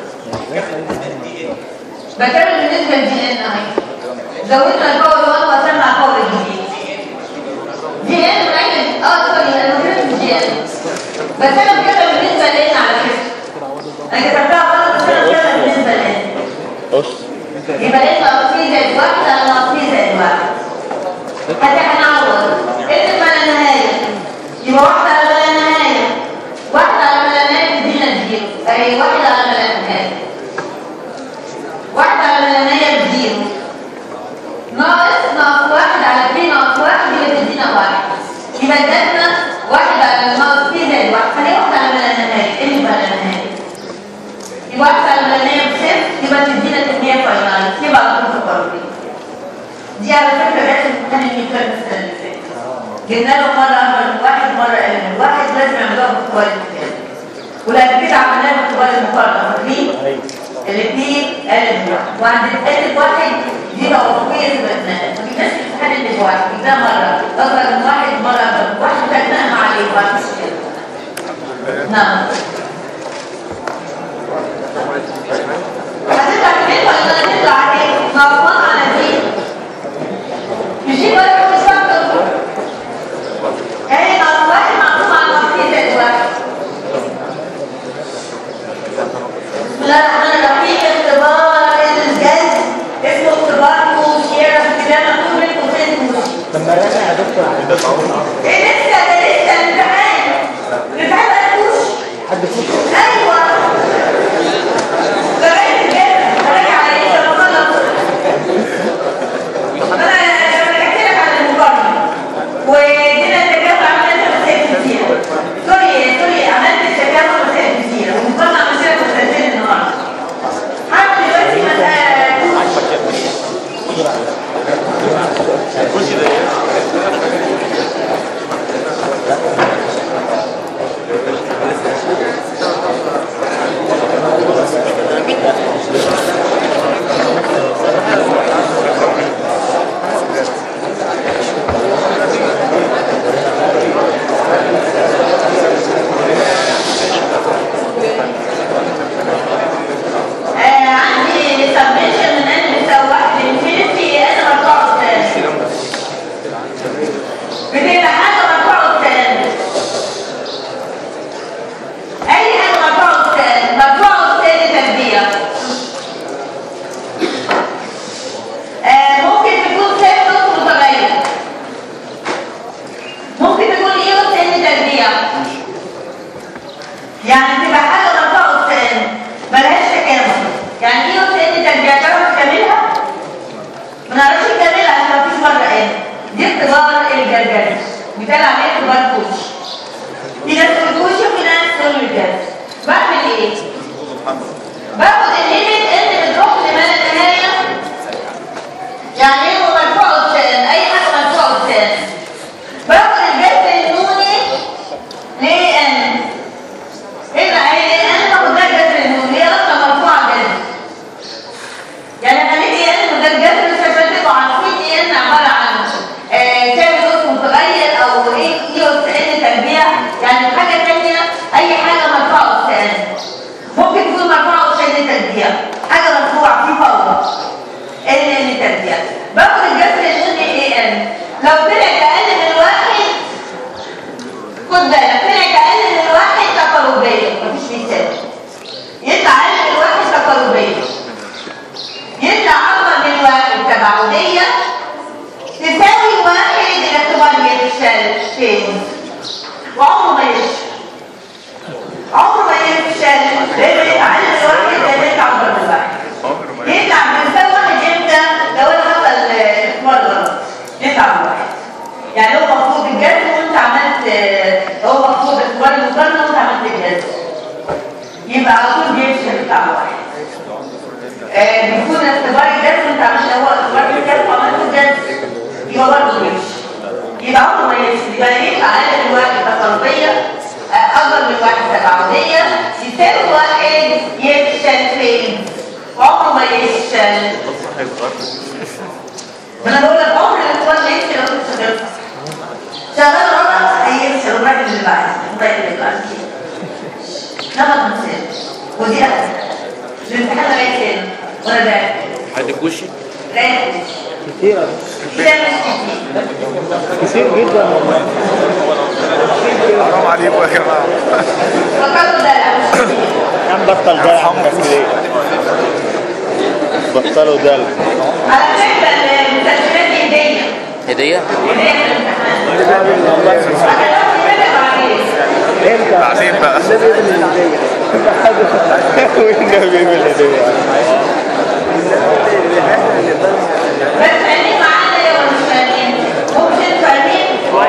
بكمل بالنسبة لدي ان اهي زودنا الباور 1 وقسمنا على الباور الجديد دي ان معايا اه سوري انا كتبت دي ان بس انا كده بالنسبة لان على فكرة انا كتبتها غلط بس انا كده بالنسبة لان بص يبقى ان ناقص في زائد واحد على ناقص في زائد واحد حتى هنعوض ان ما لا نهايه يبقى واحده على ما لا نهايه واحده على ما لا نهايه تدينا زيرو اي واحده على ما لا نهايه واحده على ما لا نهايه بزيرو ناقص ناقص واحد على بي ناقص واحد يبقى تدينا واحد يبقى ادتنا واحد على ناقص بي زائد واحد خليها واحده على ما لا نهايه ايه اللي ما لا نهايه يبقى واحده على ما لا نهايه بصفر يبقى تدينا كميه فاينانس يبقى على طول تقربين دي على فكرة لازم امتحان الميدترم السنة اللي فاتت. جبنا له مرة أكبر من واحد مرة أقل من واحد لازم يعملوها باختبار المثال. ولما كده عملناها باختبار المقارنة فاكرين؟ الاثنين أقل من واحد. وعند الثالث واحد دي توافقية ثبتناها. ما جبناش في امتحان اللي واحد، جبناها مرة أكبر من واحد مرة أكبر من واحد وخدناها مع عليه ما فيش كده. نعم. هتطلع كمان ولا هتطلع عليه؟ مغلوطان على دي. مش دي ولا كل شويه اهي ناقص واحد معطوف على ناقصين زائد واحد بسم الله الرحمن الرحيم اختبار الجد اسمه اختبار موشيرة في كلام مكتوب من قوسين موشي لما راجع يا دكتور على ايه لسه ده لسه الامتحان الامتحان بقى موشي حد فوق ايوه لغايه كده راجع عليه لما خلص انا بحكي لك عن المقارنه ودينا التجارب عملنا مسائل كتيره سوري سوري عملت التجارب مسائل كتيره والمقارنه عملت لك مسائلتين النهارده هعمل دلوقتي مسألة ما نعرفش نكملها عشان مفيش مرة ان دي اختبار الجرجرة بيتقال عليه اختبار كوشي في ناس تقول كوشي وفي ناس تقول الجرجرة بعمل ايه؟ باخد الليميت ان بتروح لما لا نهاية يعني ايه مرفوع قدام اي حاجة مرفوع قدام باخد الجذر النوني ليه ان هنا هي ان باخد ده الجذر النوني هي اصلا مرفوعة جذر يعني خليك ايه ان ده الجذر مش عشان تبقوا عارفين ايه ان عبارة عن آه، تعمل اسم متغير او ايه ايه اس ان تربيع يعني حاجة تانية اي حاجة مرفوعة اس ان ممكن تكون مرفوعة اس ان تربيع حاجة مرفوعة في فوضى ان ان تربيع باخد الجذر النوني ايه ان لو طلع اقل من واحد خد بالك طلع اقل من واحد تقاربية مفيش مثال يطلع اقل من واحد تقاربية يطلع اكبر من واحد تبعودية تساوي واحد الاختبار يفشل فين وعمره ما يفشل عمره ما يفشل لان يتعلم الواحد لان يطلع اكبر من واحد يطلع بيساوي واحد امتى لو انا حاطه الاختبار غلط يطلع من واحد يعني هو مفروض الجذر وانت عملت آه، هو مفروض اختبار المقارنه وانت عملت الجذر يبقى على طول بيفشل يطلع من واحد آه، بيكون اختبار الجذر وانت عملت هو اختبار الجذر وعملت الجذر يبقى برضه بيفشل يبقى عمره ما يفشل يبقى يطلع اقل من واحد تقربيه آه، اكبر من واحد تبعوديه يساوي واحد يفشل فين؟ عمره ما يفشل ما انا بقول لك عمر الاختبار ما يفشل لو انت شغال صح. شغال غلط هيفشل الراجل اللي بعد الراجل اللي بعد نمط مثال ودي اخر الامتحان ده جاي تاني وانا ده حد كوشي رايح كتير كده مش كتير كتير جدا والله حرام عليكم يا جماعه فكروا ده لا مش كتير كم بطل دلع عندك ليه؟ بطلوا دلع على فكره المسلسلات دي هديه هدية هديه في الامتحان انا لو كده بعدين انت بعدين بقى النبي ابن الهدية والنبي ابن الهدية بس فاهمين معانا يا ولا مش فاهمين ممكن فاهمين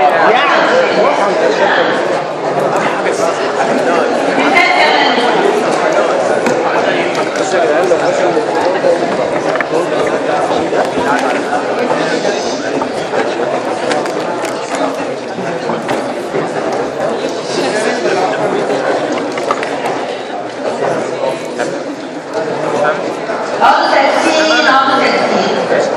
مثال كمان عضو تكسين عضو تكسين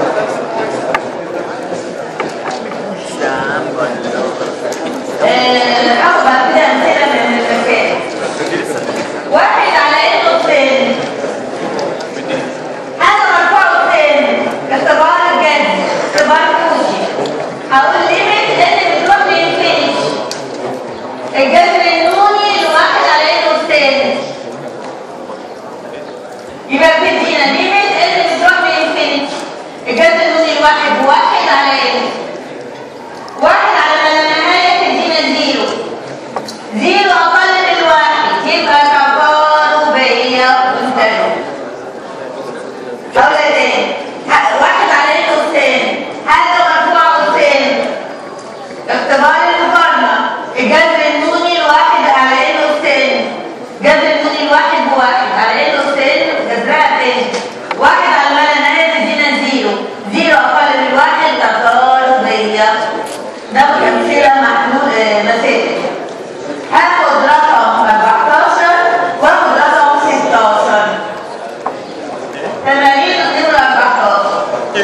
آه، هاخد بعد كده امثله من المكان واحد على انه الثاني انا مرفوع الثاني اختبار الجد اختبار كوشي هقول ليميت ان بتروح للفينش الجذر النوني الواحد على انه الثاني يبقى بتدينا ليميت ان بتروح للفينش الجذر النوني الواحد بواحد على ان واحد على ما لا نهاية تدينا زيرو زيرو أقل من واحد يبقى تقاربية وانتهوا أولا تاني ح- واحد على إنه الثاني حاجة مرفوعة والثاني اختبار المقارنة الجذر النوني الواحد على إنه الثاني جذر النوني الواحد بواحد على إنه الثاني جذرها تاني واحد على ما لا نهاية تدينا زيرو زيرو أقل من واحد تقاربية ناخد أمثلة محلول آه، مسائل هاخد رقم 14 واخد رقم 16 تمارين نمرة 14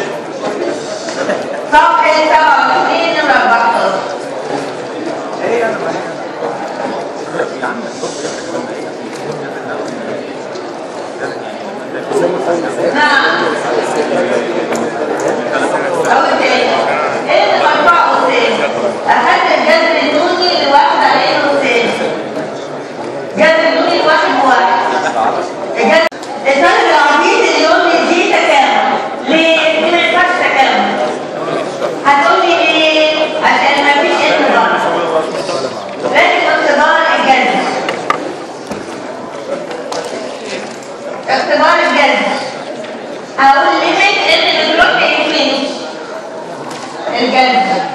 صفحة 27 نمرة 14 نعم أول تاني ايه اللي مرفوع قدام أخدت الجذر النوني لواحد على إنه الثاني جذر النوني لواحد بواحد الجذر الطالب العبيد اليوم دي تكامل ليه؟ دي ما ينفعش تكامل هتقول لي ليه؟ عشان ما فيش انتظار لازم اختبار الجذر اختبار الجذر هقول ليميت ان بتروح لانفينيتي الجذر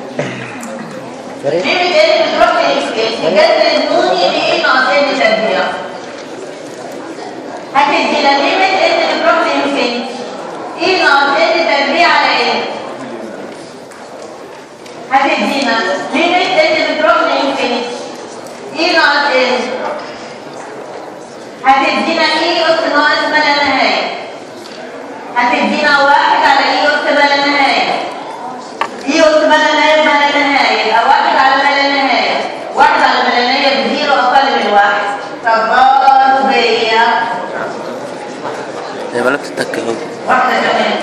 ليميت ان بتروح للجذر النوني لايه ناقص ان تربيع هتدينا ليميت ان بتروح لانفينيتي ايه ناقص ان تربيع على ايه هتدينا ليميت ان بتروح لانفينيتي ايه ناقص ان هتدينا ايه اس ناقص ما لا نهايه هتدينا واحد على ايه اس ما لا نهايه ايه اس ما لا نهايه ما لا نهايه يبقى واحد على ما لا نهايه واحد على ما لا نهايه بزيرو اقل من واحد تضاربيه هي بالك تتك اهو واحده كمان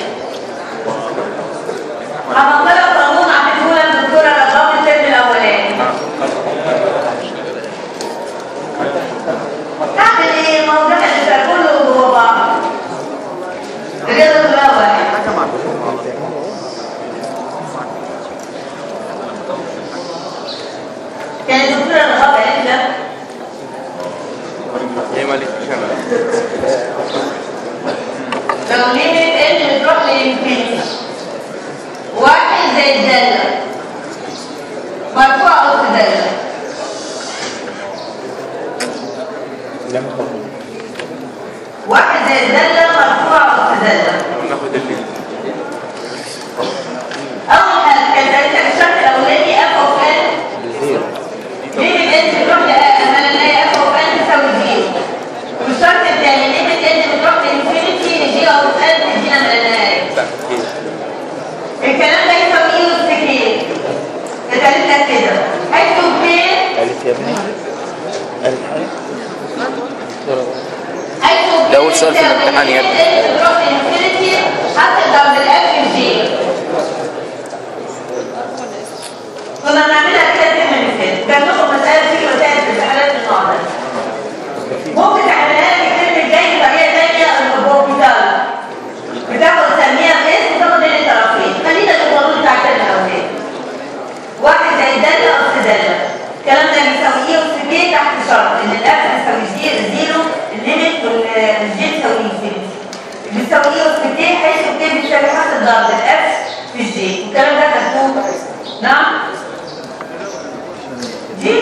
هفكرك قانون عملته لك الدكتوره رضوان الترم الاولاني تعمل ايه؟ ما هو ده كان كله جوه بعض الرياضه كلها واحد كانت الدكتوره رضوان قالت لك ايه مالك لو ليميت ان بتروح للانفينيتي واحد زي الدالة مرفوع أو دالة واحد زي الدالة مرفوع أو دالة ناخد اللي أول حاجة كان الشرط الأولاني اف اوف ان ليميت ان بتروح لأمانة لا اف اوف ان تساوي زيرو والشرط الثاني ليميت ان بتروح لانفينيتي لجي اوف ان تدينا من النهاية الكلام ده يساوي ايه والسكين اتقالت لك كده اكتب فين قالت يا ابني قالت حاجة اكتب ده أول سؤال في الامتحان يا ابني. تروح لانفينيتي هتقدر بالاف جي كنا بنعملها كده الترم اللي فات كان لكم مسألة في وسائل في الامتحانات من النوع ده ممكن تعملها لك الترم الجاي بطريقة تانية البروبيتال بتاخد تسميها باسم وتاخد بين الطرفين خلينا في القانون بتاع الترم الاولاني واحد زي الدالة أس دالة الكلام ده بيساوي ايه أس بي تحت شرط إن الأف بيساوي زي- زيرو الليميت والجي بيساوي انفينيتي بيساوي ايه أس بي حيث بي بيساوي حسب ضرب الأف في الجي الكلام ده مكتوب نعم جي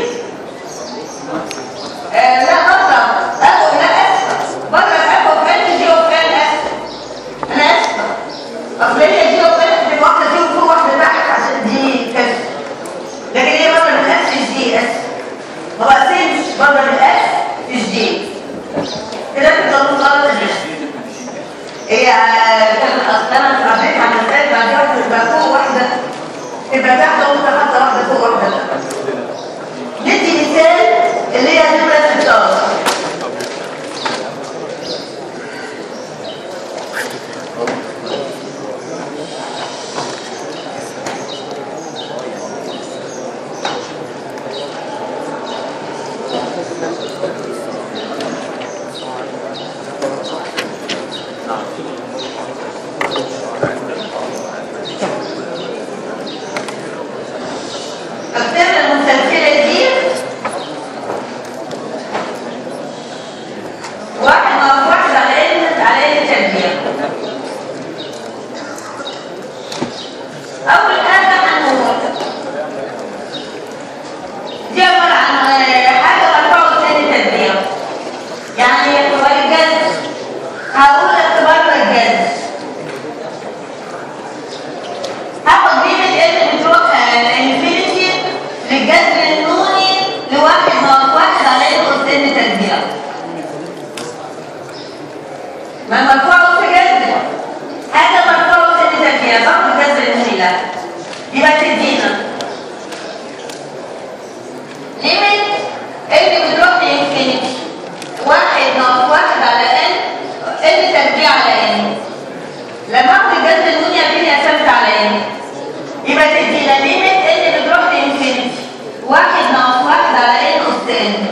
آه لا بره أفو لا أسفة بره الأف وفين جي وفين أسفة أنا أسفة أصل هي دي وفين في واحدة فيهم فوق واحدة تحت عشان دي كشف لكن هي بره من الاس في الجي اس ما بقسمش بره من الاس في الجي كده في القانون غلط الجسم هي كانت اصلا قريت عن المثال بعدها تبقى فوق واحده تبقى تحت وانت حاطه واحده فوق واحده تحت ندي مثال اللي هي نمره 16 الكلمة المسلسلة دي واحد ناقص واحد على ان على ان تربيع أول حاجة هنقول دي عبارة عن حاجة مرفوعة وثاني تربيع يعني اختبار الجذر هقول اختبار الجذر هاخد ليميت ان بتروح انفينيتي للجذر النوني لواحد ناقص واحد على ان اس ان تربيع ما مرفوع في جذر حاجه مرفوعه في تربيع باخد جذر النوني لا يبقى تدينا ليميت ان بتروح لانفينيتي واحد ناقص واحد على ان ان تربيع على ان لما اخد الجذر النوني ابتدي اثبت على ان يبقى تدينا ليميت ان بتروح لانفينيتي واحد ناقص واحد على ان اس ان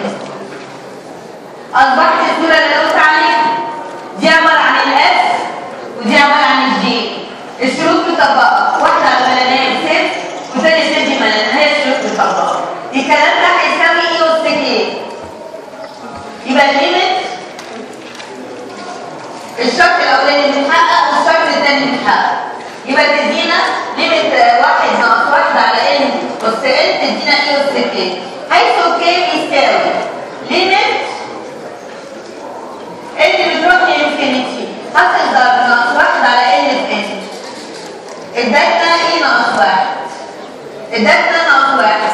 اصبحت الصوره اللي انا قلت عليها دي عباره عن الاس ودي عباره عن الجي الشروط مطبقه واحده على الملانيه بصفر وثاني صفر دي ملانيه هي الشروط مطبقه الكلام ده هيساوي ايه اس كي يبقى الليميت الشرط الاولاني متحقق والشرط الثاني متحقق يبقى تدينا ليميت واحد اس كي حيث كي بيساوي ليميت انت بتروح لانفينيتي حط ضرب ناقص واحد على ان في ان ادتنا ايه ناقص واحد ادتنا ناقص واحد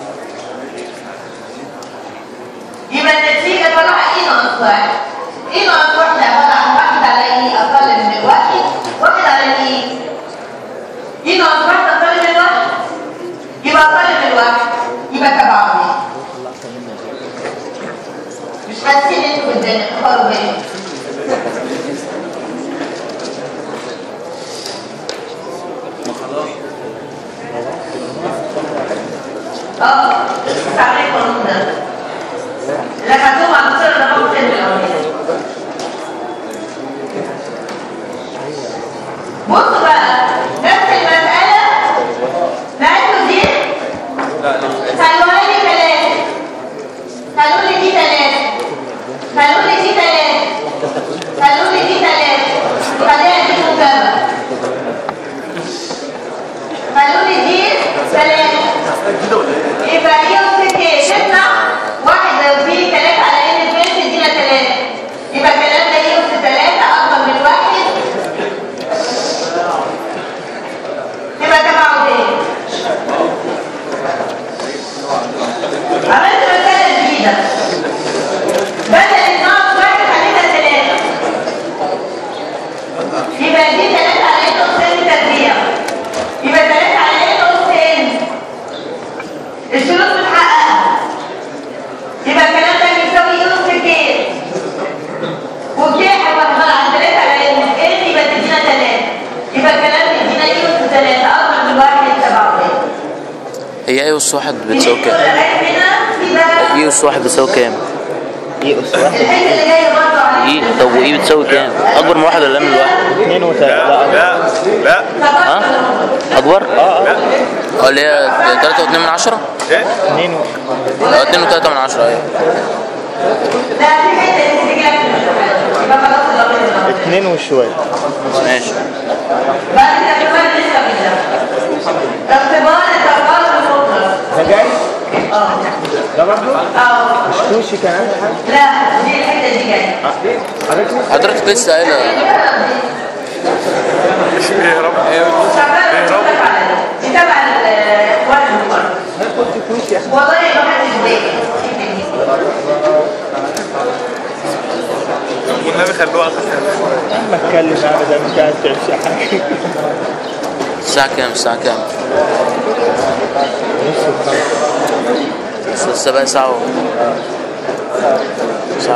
يبقى النتيجة طالعة ايه ناقص واحد ايه ناقص واحد عبارة عن واحد على ايه اقل من الواحد واحد على ايه ايه ناقص واحد اقل من الواحد يبقى اقل من الواحد يبقى تبعه مش حاسين انتوا بالدنيا تخرجوا بالي اه استعمل القانون ده اللي خدوه مع الدكتور ده هو الترم الاولاني بصوا بقى نفس المسألة نعيدوا دي خلوها لي ثلاثة خلوا لي دي ثلاثة خلوا لي دي ثلاثة خلوا لي دي ثلاثة خليها دي مجابة خلوا لي دي ثلاثة يبقى ايه قصدك ايه؟ تطلع واحد لو في ثلاثة على ان البنت تدينا ثلاثة يبقى الكلام ده ايه قصد ثلاثة اكبر من واحد يبقى تبعه ايه؟ عملت مسألة جديدة بدل الناقص واحد خليتها ثلاثة يبقى دي ثلاثة على ان قصتين تربيع يبقى ثلاثة على ان قصتين الشروط متحققة يبقى الكلام ده بيساوي ايه نص كيل وكيل هتبقى عن ثلاثة على ان ان يبقى تدينا ثلاثة يبقى الكلام بيدينا ايه نص ثلاثة اكبر من واحد سبعة هي اي اس واحد بتساوي كام؟ هنا في بقى اي اس واحد بتساوي كام؟ ايه اس واحد الحته اللي جايه برضه على ايه طب وايه بتساوي كام؟ اكبر من واحد ولا اقل من واحد؟ اتنين وتلاتة لا لا لا ها؟ اكبر؟ اه اه اللي هي 3 و2 من 10 ايه اتنين و... اه 2 و3 من 10 ايوه لا في حته اللي تيجي لك من الشمال. يبقى خلاص الأمر الأمر. اتنين وشوية ماشي بعد كده كمان لسه كده اختبار التقارب المطلق ده جاي اه ده برضه اه مش كوشي كمان حاجة لا دي الحته دي جايه حضرتك حضرتك لسه قايله مش بيهرب شغاله بتشوفك على دي دي تبع الاخوان المقرب قلت كوشي يا اخي والله ما حدش بيجي والنبي خلوها على الخفيف. ما اتكلم انا ده مش عايز تعمل حاجة الساعة كام؟ الساعة كام؟ نص الخمسة بس لسه بقى ساعة و... ساعة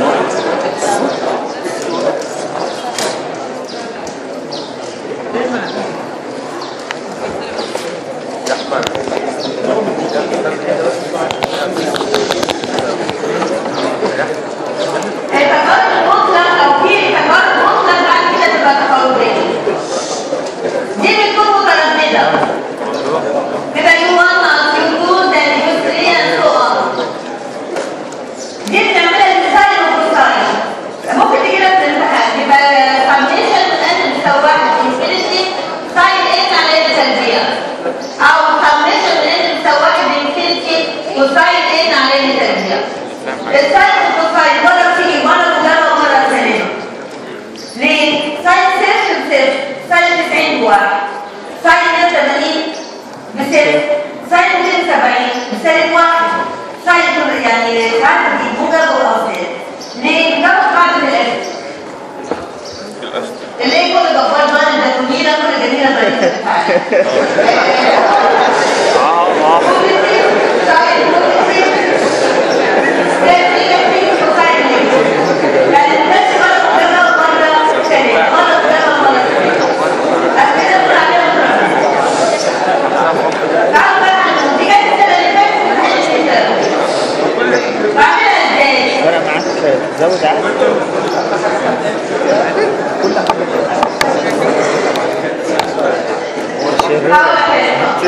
التقارب المطلق لو في تقارب مطلق بعد كده تبقى تفاوضية دي بتكون مترددة تبقى يو 1 ناقص يو 2 زائد يو 3 and so on دي بنعملها للساين والكوساين ممكن تجي لك في الامتحان يبقى سميشن من ان بتساوي واحد انفينيتي ساين ان على ان تربيع او سميشن من ان بتساوي واحد انفينيتي وساين ان على ان تربيع الساين والكوساين مرة بتيجي مرة مجرد ومرة سالبة ليه؟ ساين صفر بصفر ساين 90 بواحد ساين 180 بصفر ساين 270 بسالب واحد ساين يعني ساعات بتجيب موجب والاصل ليه؟ بناخد بعض من الاسد اللي هي كل جبار مان ده جميلة كل جميلة ضعيفة يعني الناس مرة قدامها ومرة ثانية مرة قدامها ومرة ثانية عشان كده بنقول عليها تعالوا بقى على النتيجة السنة اللي فاتت وحل السنة بعملها ازاي؟ وانا معاك زود عادي هقول لك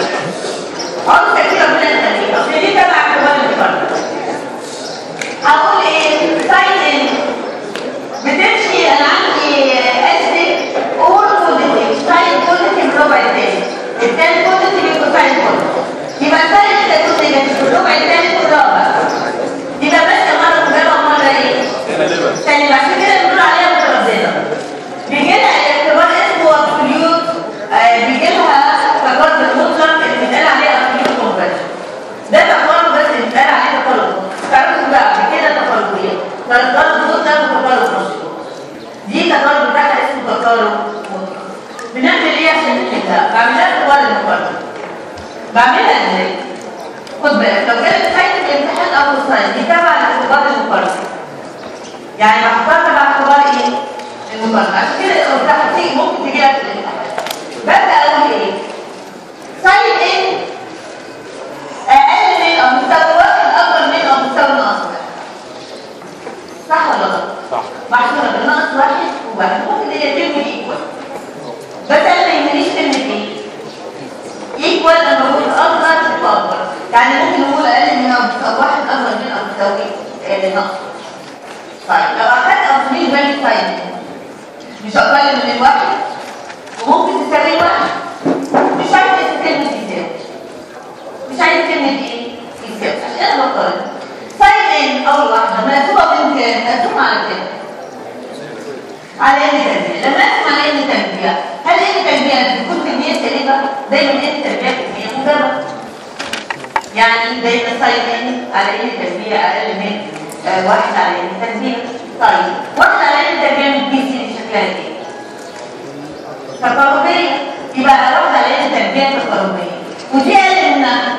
بعملها بعملها طوال المقارنة بعملها ازاي؟ خد بالك لو كانت حاجة الامتحان أو الصيد دي تبع لاختبار المقارنة يعني بختار تبع اختبار ايه؟ المقارنة عشان كده لو بتاعت تيجي ممكن تجي لك في الامتحان ببدأ أقول ايه؟ ساين ان أقل من أو مساوي واحد أكبر من أو مساوي ناقص واحد صح ولا غلط؟ صح محصورة بناقص واحد وواحد ممكن هي كلمة ايكوال بس انا ما يهمنيش كلمة ايه؟ ايكوال انا بقول اصغر واكبر يعني ممكن نقول اقل من او مساوي واحد اكبر من او مساوي آه، ناقص طيب لو اخدت او مين فاليو ساين مش اقل من الواحد وممكن تساوي واحد مش عايز كلمة يساوي مش عايز كلمة ايه؟ يساوي عشان انا بقارن ساين ان اول واحدة مقسومة بين كام؟ مقسومة على كام؟ على ان تربيع لما اسمع على ان تربيع هل ان تربيع بتكون كميه سالبه دايما ان تربيع كميه موجبه يعني دايما ساين ان على ان تربيع اقل من آه واحد على ان تربيع طيب واحد على ان تربيع من بي سي شكلها ايه تقاربيه يبقى واحد على ان تربيع تقاربيه ودي اقل منها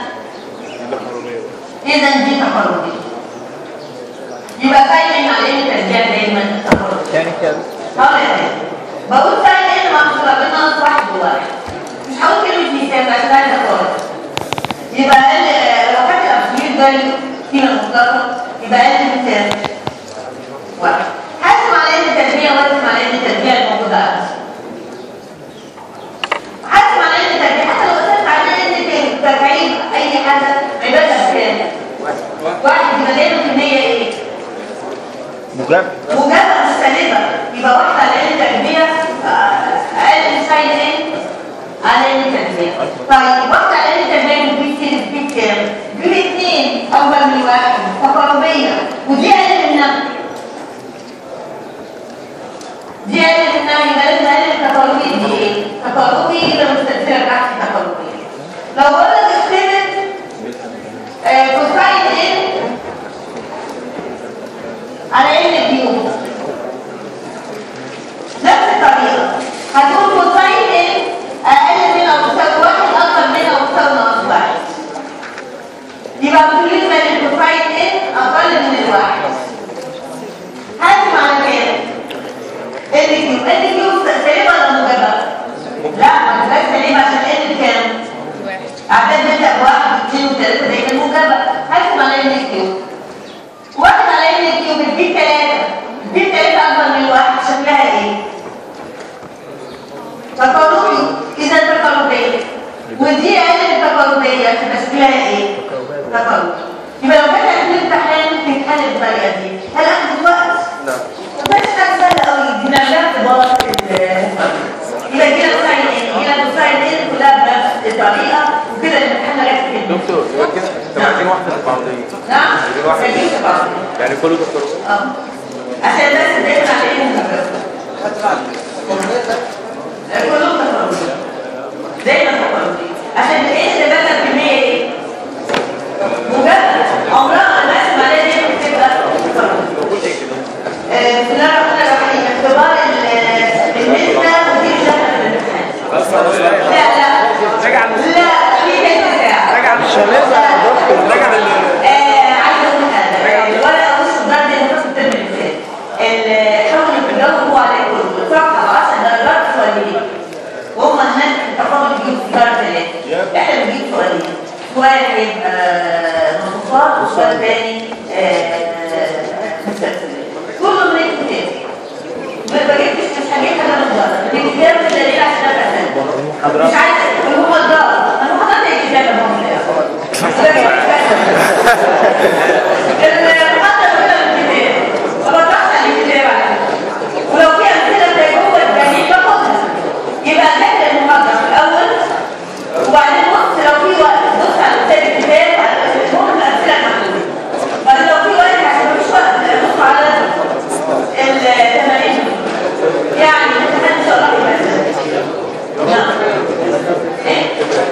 اذا دي تقاربيه يبقى ساين ان على ان تربيع دايما تقاربيه يعني كده هقول لك تاني. بقول ساين ان محصورة بين ناقص واحد وواحد مش هقول كلمة مثال عشان عايزة خالص يبقى اقل لو كانت الابسوليوت فاليو قيمة مطلقة يبقى اقل مثال واحد حاسم على ان التربيع واسم على ان التربيع الموجودة أقل. حاسم على ان التربيع حتى لو قسمت على ان تربيع اي حاجة عبادة بكام؟ واحد يبقى دايما كمية ايه؟ مجرد مجرد مستندة يبقى واحد على ان تربية اقل ساين ان على ان تربية طيب واحد على ان تربية من بي سي بي كام؟ بي اثنين اول من واحد تقاربية ودي اقل منها دي اقل منها يبقى لازم اقل التقاربية دي ايه؟ تقاربية يبقى مستثيرة تحت تقاربية لو بقول لك اختبر آه، كوساين ان على ان كيو نفس الطريقة هتقول كوساين ان اقل من او تساوي واحد اكبر من او تساوي ناقص واحد يبقى بالنسبة للكوساين ان اقل من الواحد هاتم على كام؟ ان كيو ان كيو سالبة ولا موجبة؟ لا ما تبقاش سالبة عشان ان كام؟ اعداد بتبدأ بواحد واثنين وثلاثة زي الموجبة هاتم على ان كيو واحد على ان كيو بتديك ثلاثة بتديك ثلاثة أكبر من واحد شكلها ايه؟ تقاربي إذا تقاربية ودي أقل من تقاربية تبقى شكلها ايه؟ تقاربي يبقى لو كانت في الامتحان تتحل بالطريقة دي هل أخذت وقت؟ لا ما كانش حاجة سهلة قوي دي نعملها اختبار يبقى كده ساين ايه؟ كده ساين ايه كلها بنفس الطريقة وكده الامتحان لغاية كده دكتور يبقى كده انت عايزين واحده تبعضيه نعم؟ عايزين واحده خليك بعض يعني كله دكتور اه عشان الناس دايما عليهم كلهم تفاوضين دايما تفاوضين عشان ايه اللي بقى الكميه ايه؟ مجرد عمرها ما اسمع عليها دايما بتبقى تفاوضين آه، بسم الله الرحمن الرحيم اختبار ال- النسبة ودي مش داخلة في الامتحان لا لا لا في كلمة ساعة راجع مش هنرجع يا دكتور راجع آه، عايزه اقول حاجه الورقه وش الضرب اللي كنت الترم اللي فات حاول تجاوبوا على كله صفحه 10 درجات سؤالين وهم هناك التفاضل بيجيب درجه ثلاثه احنا بنجيب سؤالين سؤال هيبقى نصوصات وسؤال ثاني مسلسلات كله من الكتاب ما بجيبش مش هجيب حاجه من بره الكتاب ده دليل عشان ابقى مش عايزه هو الدار المحاضرات هي الكتاب المحاضرة كلها من الكتاب فبطلع الكتاب على فكرة. ولو في أمثلة زي جوه الدليل باخدها يبقى ذاكر المحاضرة في الأول وبعدين بص لو في وقت بص على كتاب الكتاب على المهم الأمثلة المحدودة بعدين لو في وقت عشان مفيش وقت بص على التمارين يعني الامتحان إن شاء الله يبقى سهل. نعم إيه؟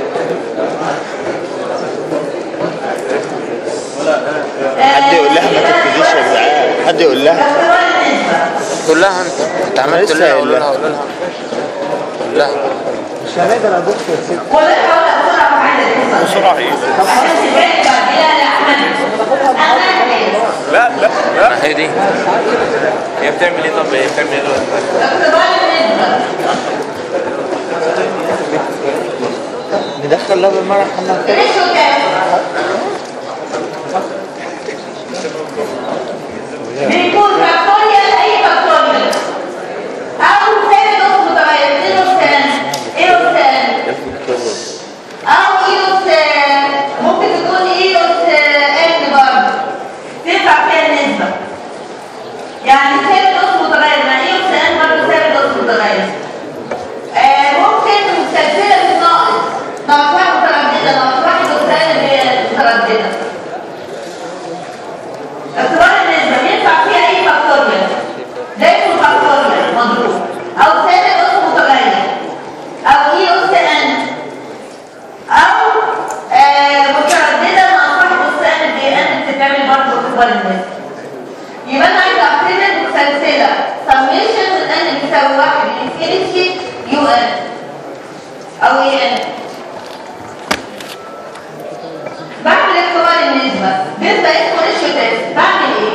حد يقول لها ما تركزيش يا جدعان حد يقول لها اختبار النسبة قول لها انت انت عمال تقول لها قول لها قول لها قول لها مش هنقدر ابص يا ست ولا حاول بسرعه وعايزه تحصل بسرعة ايه؟ عشان تبان بعد لا لا احمد انا لا لا لا ما هي دي هي بتعمل ايه طب هي بتعمل ايه دلوقتي؟ اختبار النسبه ندخل لها بالمره حمام ريشيو كام؟ بيكون فاكتوريال اي فاكتوريال او ثاني نص متغير زيرو ثان ايرو ثان او ايرو ثان ممكن تكون ايرو ان برضه تنفع فيها النسبه يعني ثاني نص متغير مع ايرو ثان برضه ثاني نص متغير آه، ممكن سلسله بالناقص ناقص واحد متردده ناقص واحد وثاني متردده اختبار النسبة ينفع فيها أي فاكتوريال ده اسمه فاكتوريال مضروب أو ثاني نص متغير أو إي أس إن أو آه، مترددة مع واحد أس إن دي إن بتتعمل برضه اختبار النسبة يبقى أنا عايزة أعتمد سلسلة سميشن من إن بيساوي واحد انفينيتي يو إن أو إي إن بعمل اختبار النسبة بيبقى اسمه ريشيو تيست بعمل ايه؟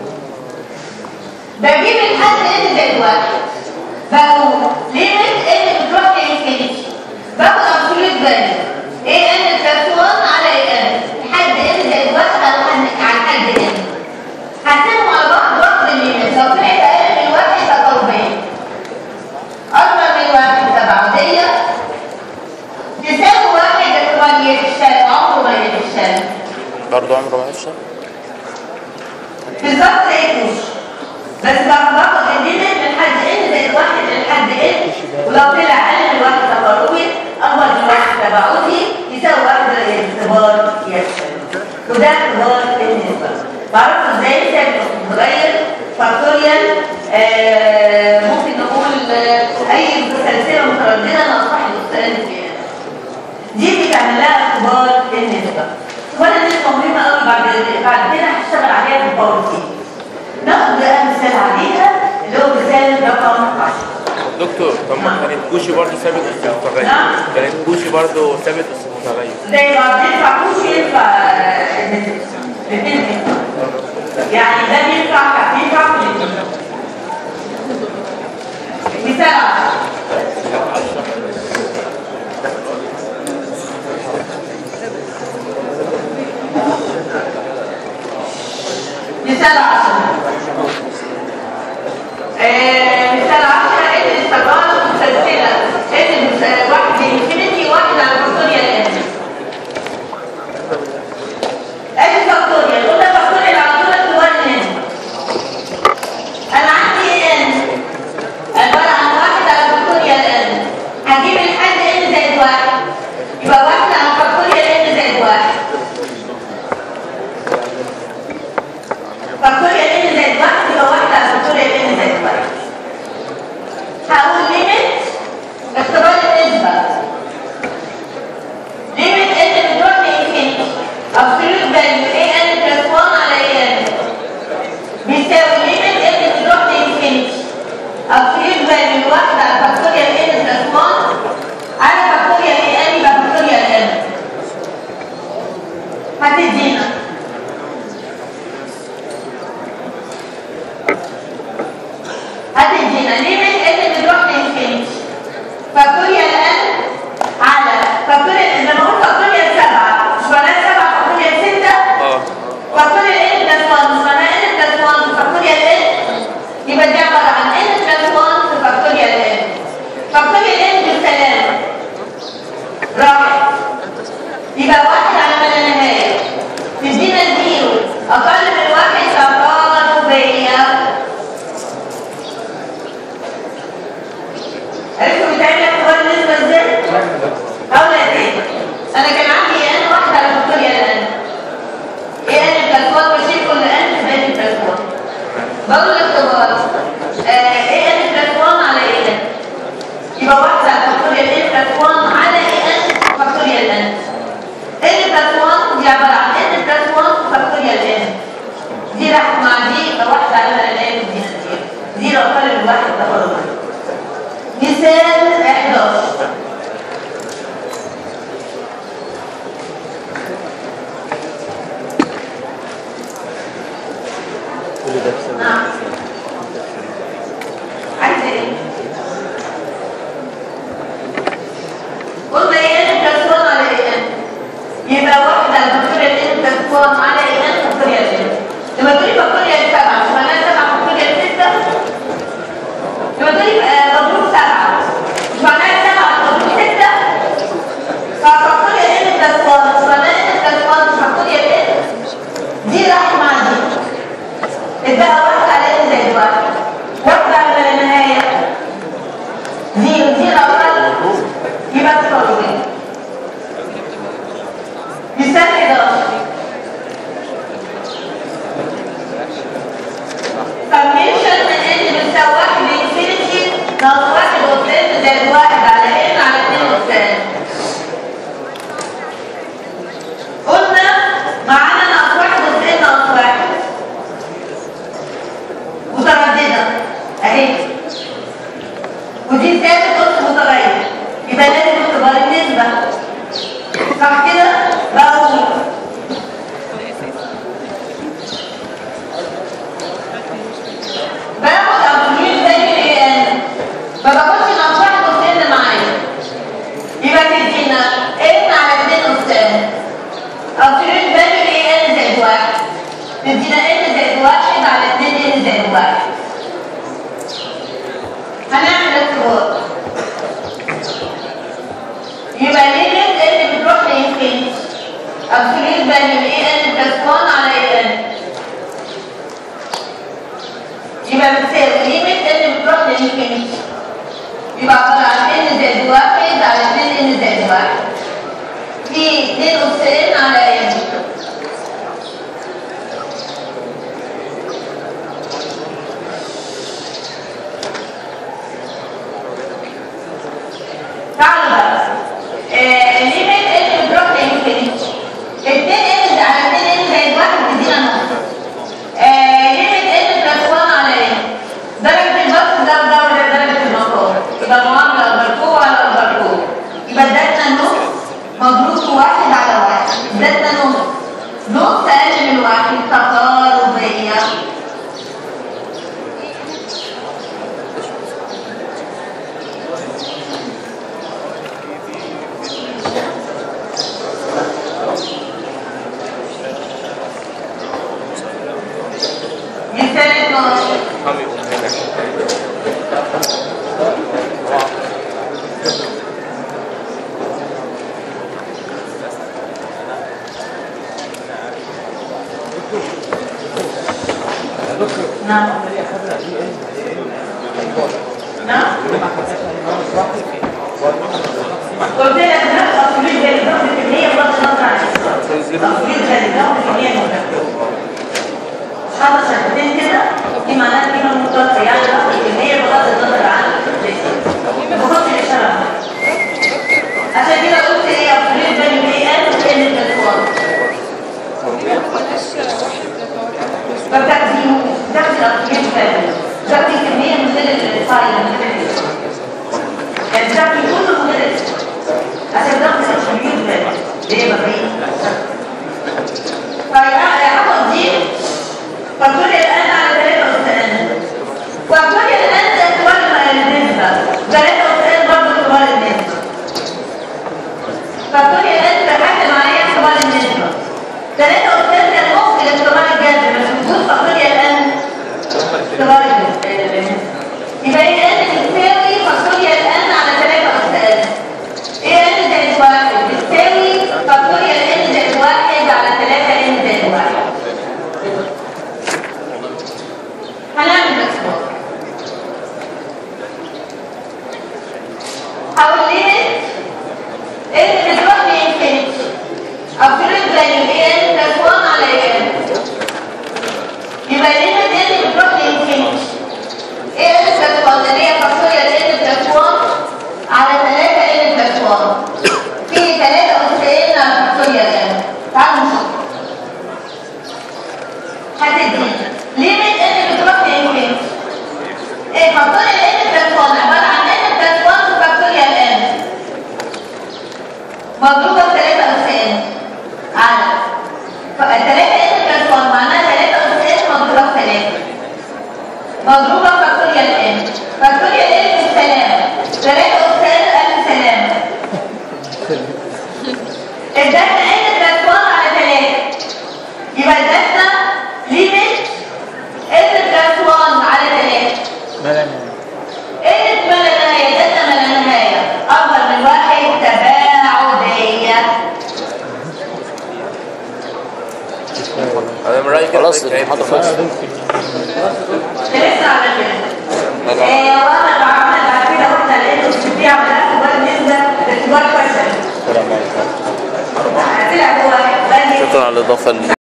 بجيب الحد ان زائد واحد بقول ليميت ان بتروح لانفينيتي باخد ابسوليوت فاليو ايه ان بلس 1 على ايه ان لحد ان زائد واحد على حد على حد ان هسيبهم على بعض واخد الليميت لو طلعت اقل من واحد يبقى قربان اكبر من واحد تبعودية تساوي واحد احتمال يفشل عمره ما يفشل برضه عمره ما يفشل بالظبط زي الكوش بس باخد الليميت من حد ان زائد واحد لحد ان ولو طلع اقل من واحد تقربي اكبر من واحد تبعودي يساوي واحد الاختبار يفشل وده اختبار النسبة بعرفه ازاي ثابت متغير فاكتوريال آه ممكن نقول آه اي سلسلة مترددة ناقص واحد مستند فيها دي بتعمل لها اختبار النسبة اختبار النسبة مهمة قوي بعد بعد كده هشتغل عليها في الباور سي ناخد بقى مثال عليها اللي هو مثال رقم 10 دكتور طب ما كانت كوشي برضه ثابت بس متغير نعم. كانت كوشي برضه ثابت بس متغير زي ما بينفع كوش ينفع آه، النسبة. الاثنين ينفع. يعني ده بينفع بينفع في الاثنين. مثال 10 مثال 10 آه، مثال 10 ان استقرار سلسله ان مس- واحد انفينيتي واحد على فاكتوريال ان ادي فاكتوريال قلنا فاكتوريال على طول اختبار ان انا عندي ان عباره عن واحد على فاكتوريال ان هجيب الحد ان زائد واحد يبقى واحد على فاكتوريال ان زائد واحد فاكتوريال ان زائد واحد يبقى واحد على فاكتوريال ان زائد واحد هقول ليميت اختبار النسبة ليميت ان بتروح لانفينيتي absolute value a n plus 1 على a n بيساوي ليميت ان بتروح لانفينيتي absolute value واحد على فاكتوريال n plus 1 على فاكتوريال a n يبقى فاكتوريال n هتدينا هتدينا ليميت ان بتروح لانفينيتي فاكتوريال ان على فاكتوريال لما اقول فاكتوريال 7 مش معناها 7 فاكتوريال 6 اه فاكتوريال ان بلس 1 مش معناها ان بلس 1 فاكتوريال ان يبقى دي عباره عن ان بلس 1 في فاكتوريال ان فاكتوريال ان بالسلامه راحت يبقى واحد على ما لا نهايه تدينا زيرو اقل من واحد تقاربيه عرفتوا بتعمل اختبار النسبة ازاي؟ هقول تاني انا كان عندي ان واحد على فاكتوريال ان ايه ان بلس 1 بشيل كل ان في ان بلس 1 بقول الاختبار آه، ايه ان بلس 1 على ايه ان يبقى واحد على فاكتوريال ان بلس 1 على ايه ان فاكتوريال ان ان بلس 1 دي عبارة عن ان بلس 1 فاكتوريال ان دي راحت مع دي يبقى واحد على ما لا دي زيرو زيرو اقل من واحد تفاضل مثال 11 بلس 1 على ان فاكتوريال ان لما تقولي فاكتوريال 7 مش معناها 7 فاكتوريال 6 لما تقولي آه، مضروب 7 مش معناها 7 مضروب 6 ففاكتوريال ان بلس 1 مش معناها ان بلس 1 مش فاكتوريال ان دي راحت مع دي اتبقى واحد على ان زائد واحد واحد على النهايه زيرو زيرو أقل يبقى تفاضلين مثال 11 convention ان بتساوي واحد لانفينيتي ناقص واحد قدام زائد واحد على ان على اتنين قدام قلنا معانا ناقص واحد قدام ناقص واحد مترددة اهي ودي ثابت قلت متغير يبقى لازم اختبار النسبة صح كده؟ بقول باخد ابريل زي الاي ان ما باخدش ناقص واحد اس ان معايا يبقى تدينا ان على 2 اس ان ابريل زي الاي ان زائد واحد تدينا ان زائد واحد على 2 ان زائد واحد هنعمل اختبار يبقى ليميت ان بتروح لانفينيتي ابسوليت فاليو اي ان بلس 1 على اي ان يبقى بتساوي ليميت ان بتروح لانفينيتي يبقى عباره عن ان زائد واحد على 2 ان زائد واحد في 2 اس ان على ان تعالوا بقى آه، ليميت ان بتروح لانفينيتي 2 ان على 2 ان زائد واحد تدينا نص آه، ليميت ان بلس 1 على ان درجة البسط ده وده ولا درجة المقام يبقى معاملة مرفوع على المرفوع يبقى ادتنا نص مضروب في واحد على واحد ادتنا نص نص اقل من واحد تقاربية مثال 12 نعم نعم قلت لك ده تصوير زي الضغط الكمية بغض النظر عن التصوير زي الضغط الكمية المكافئة حاطة شهادتين كده دي معناها كلمة مطلقة يعني ضغط الكمية بغض النظر عن التصوير ما باخدش الإشارة عشان كده قلت ايه تصوير زي الايه قال ان التليفون فبتاخديه بتاخدي الأطفال فعلا بتاخدي كمية من غير الفايل من غير الإشارة. يعني بتاخدي كله من غير الإشارة. عشان تاخدي الأطفال فعلا ليه مبين فهاخد دي فاكتوريال الآن على 3 أس ان فاكتوريال الآن ده اختبار النسبة 3 أس ان برضه اختبار النسبة فاكتوريال الآن بحاجة معايا اختبار النسبة 3 أس ان كان ممكن اختبار الجذر بس وجود فاكتوريال الآن اختبار النسبة يبقى ايه ان بتساوي فاكتوريال الآن على 3 أس ان ايه ان زائد واحد بتساوي فاكتوريال ان زائد واحد على 3 ان زائد واحد هنعمل اختبار هقول ليه ان بتروح لانفينيتي ابسولوت فاليو ايه ان بلس 1 على ايه ان يبقى ليه ان بتروح لانفينيتي ايه ان بلس 1 اللي هي فاكتوريال ان بلس 1 على 3 ان بلس 1 في 3 اس ان على فاكتوريال ان تعالوا نشوف هتدينا ليميت ان بتروح لانفينيتي ايه فاكتوريال ان بلس 1 عباره عن ان بلس 1 فاكتوريال ان مضروبه ب 3 اس ان على 3 ان بلس 1 معناها 3 اس ان مضروبه ب 3 مضروبه فاكتوريال ان فاكتوريال ان بالسلامه 3 اس ان الف سلامه ادتنا ان بلس 1 على 3 خلاص الامتحان ده خلص لسه على كده ايه وانا بعمل بعد كده قلنا لانه في عمليات بالنسبه للكبار كويسه طلع هو غني شكرا على الاضافه اللي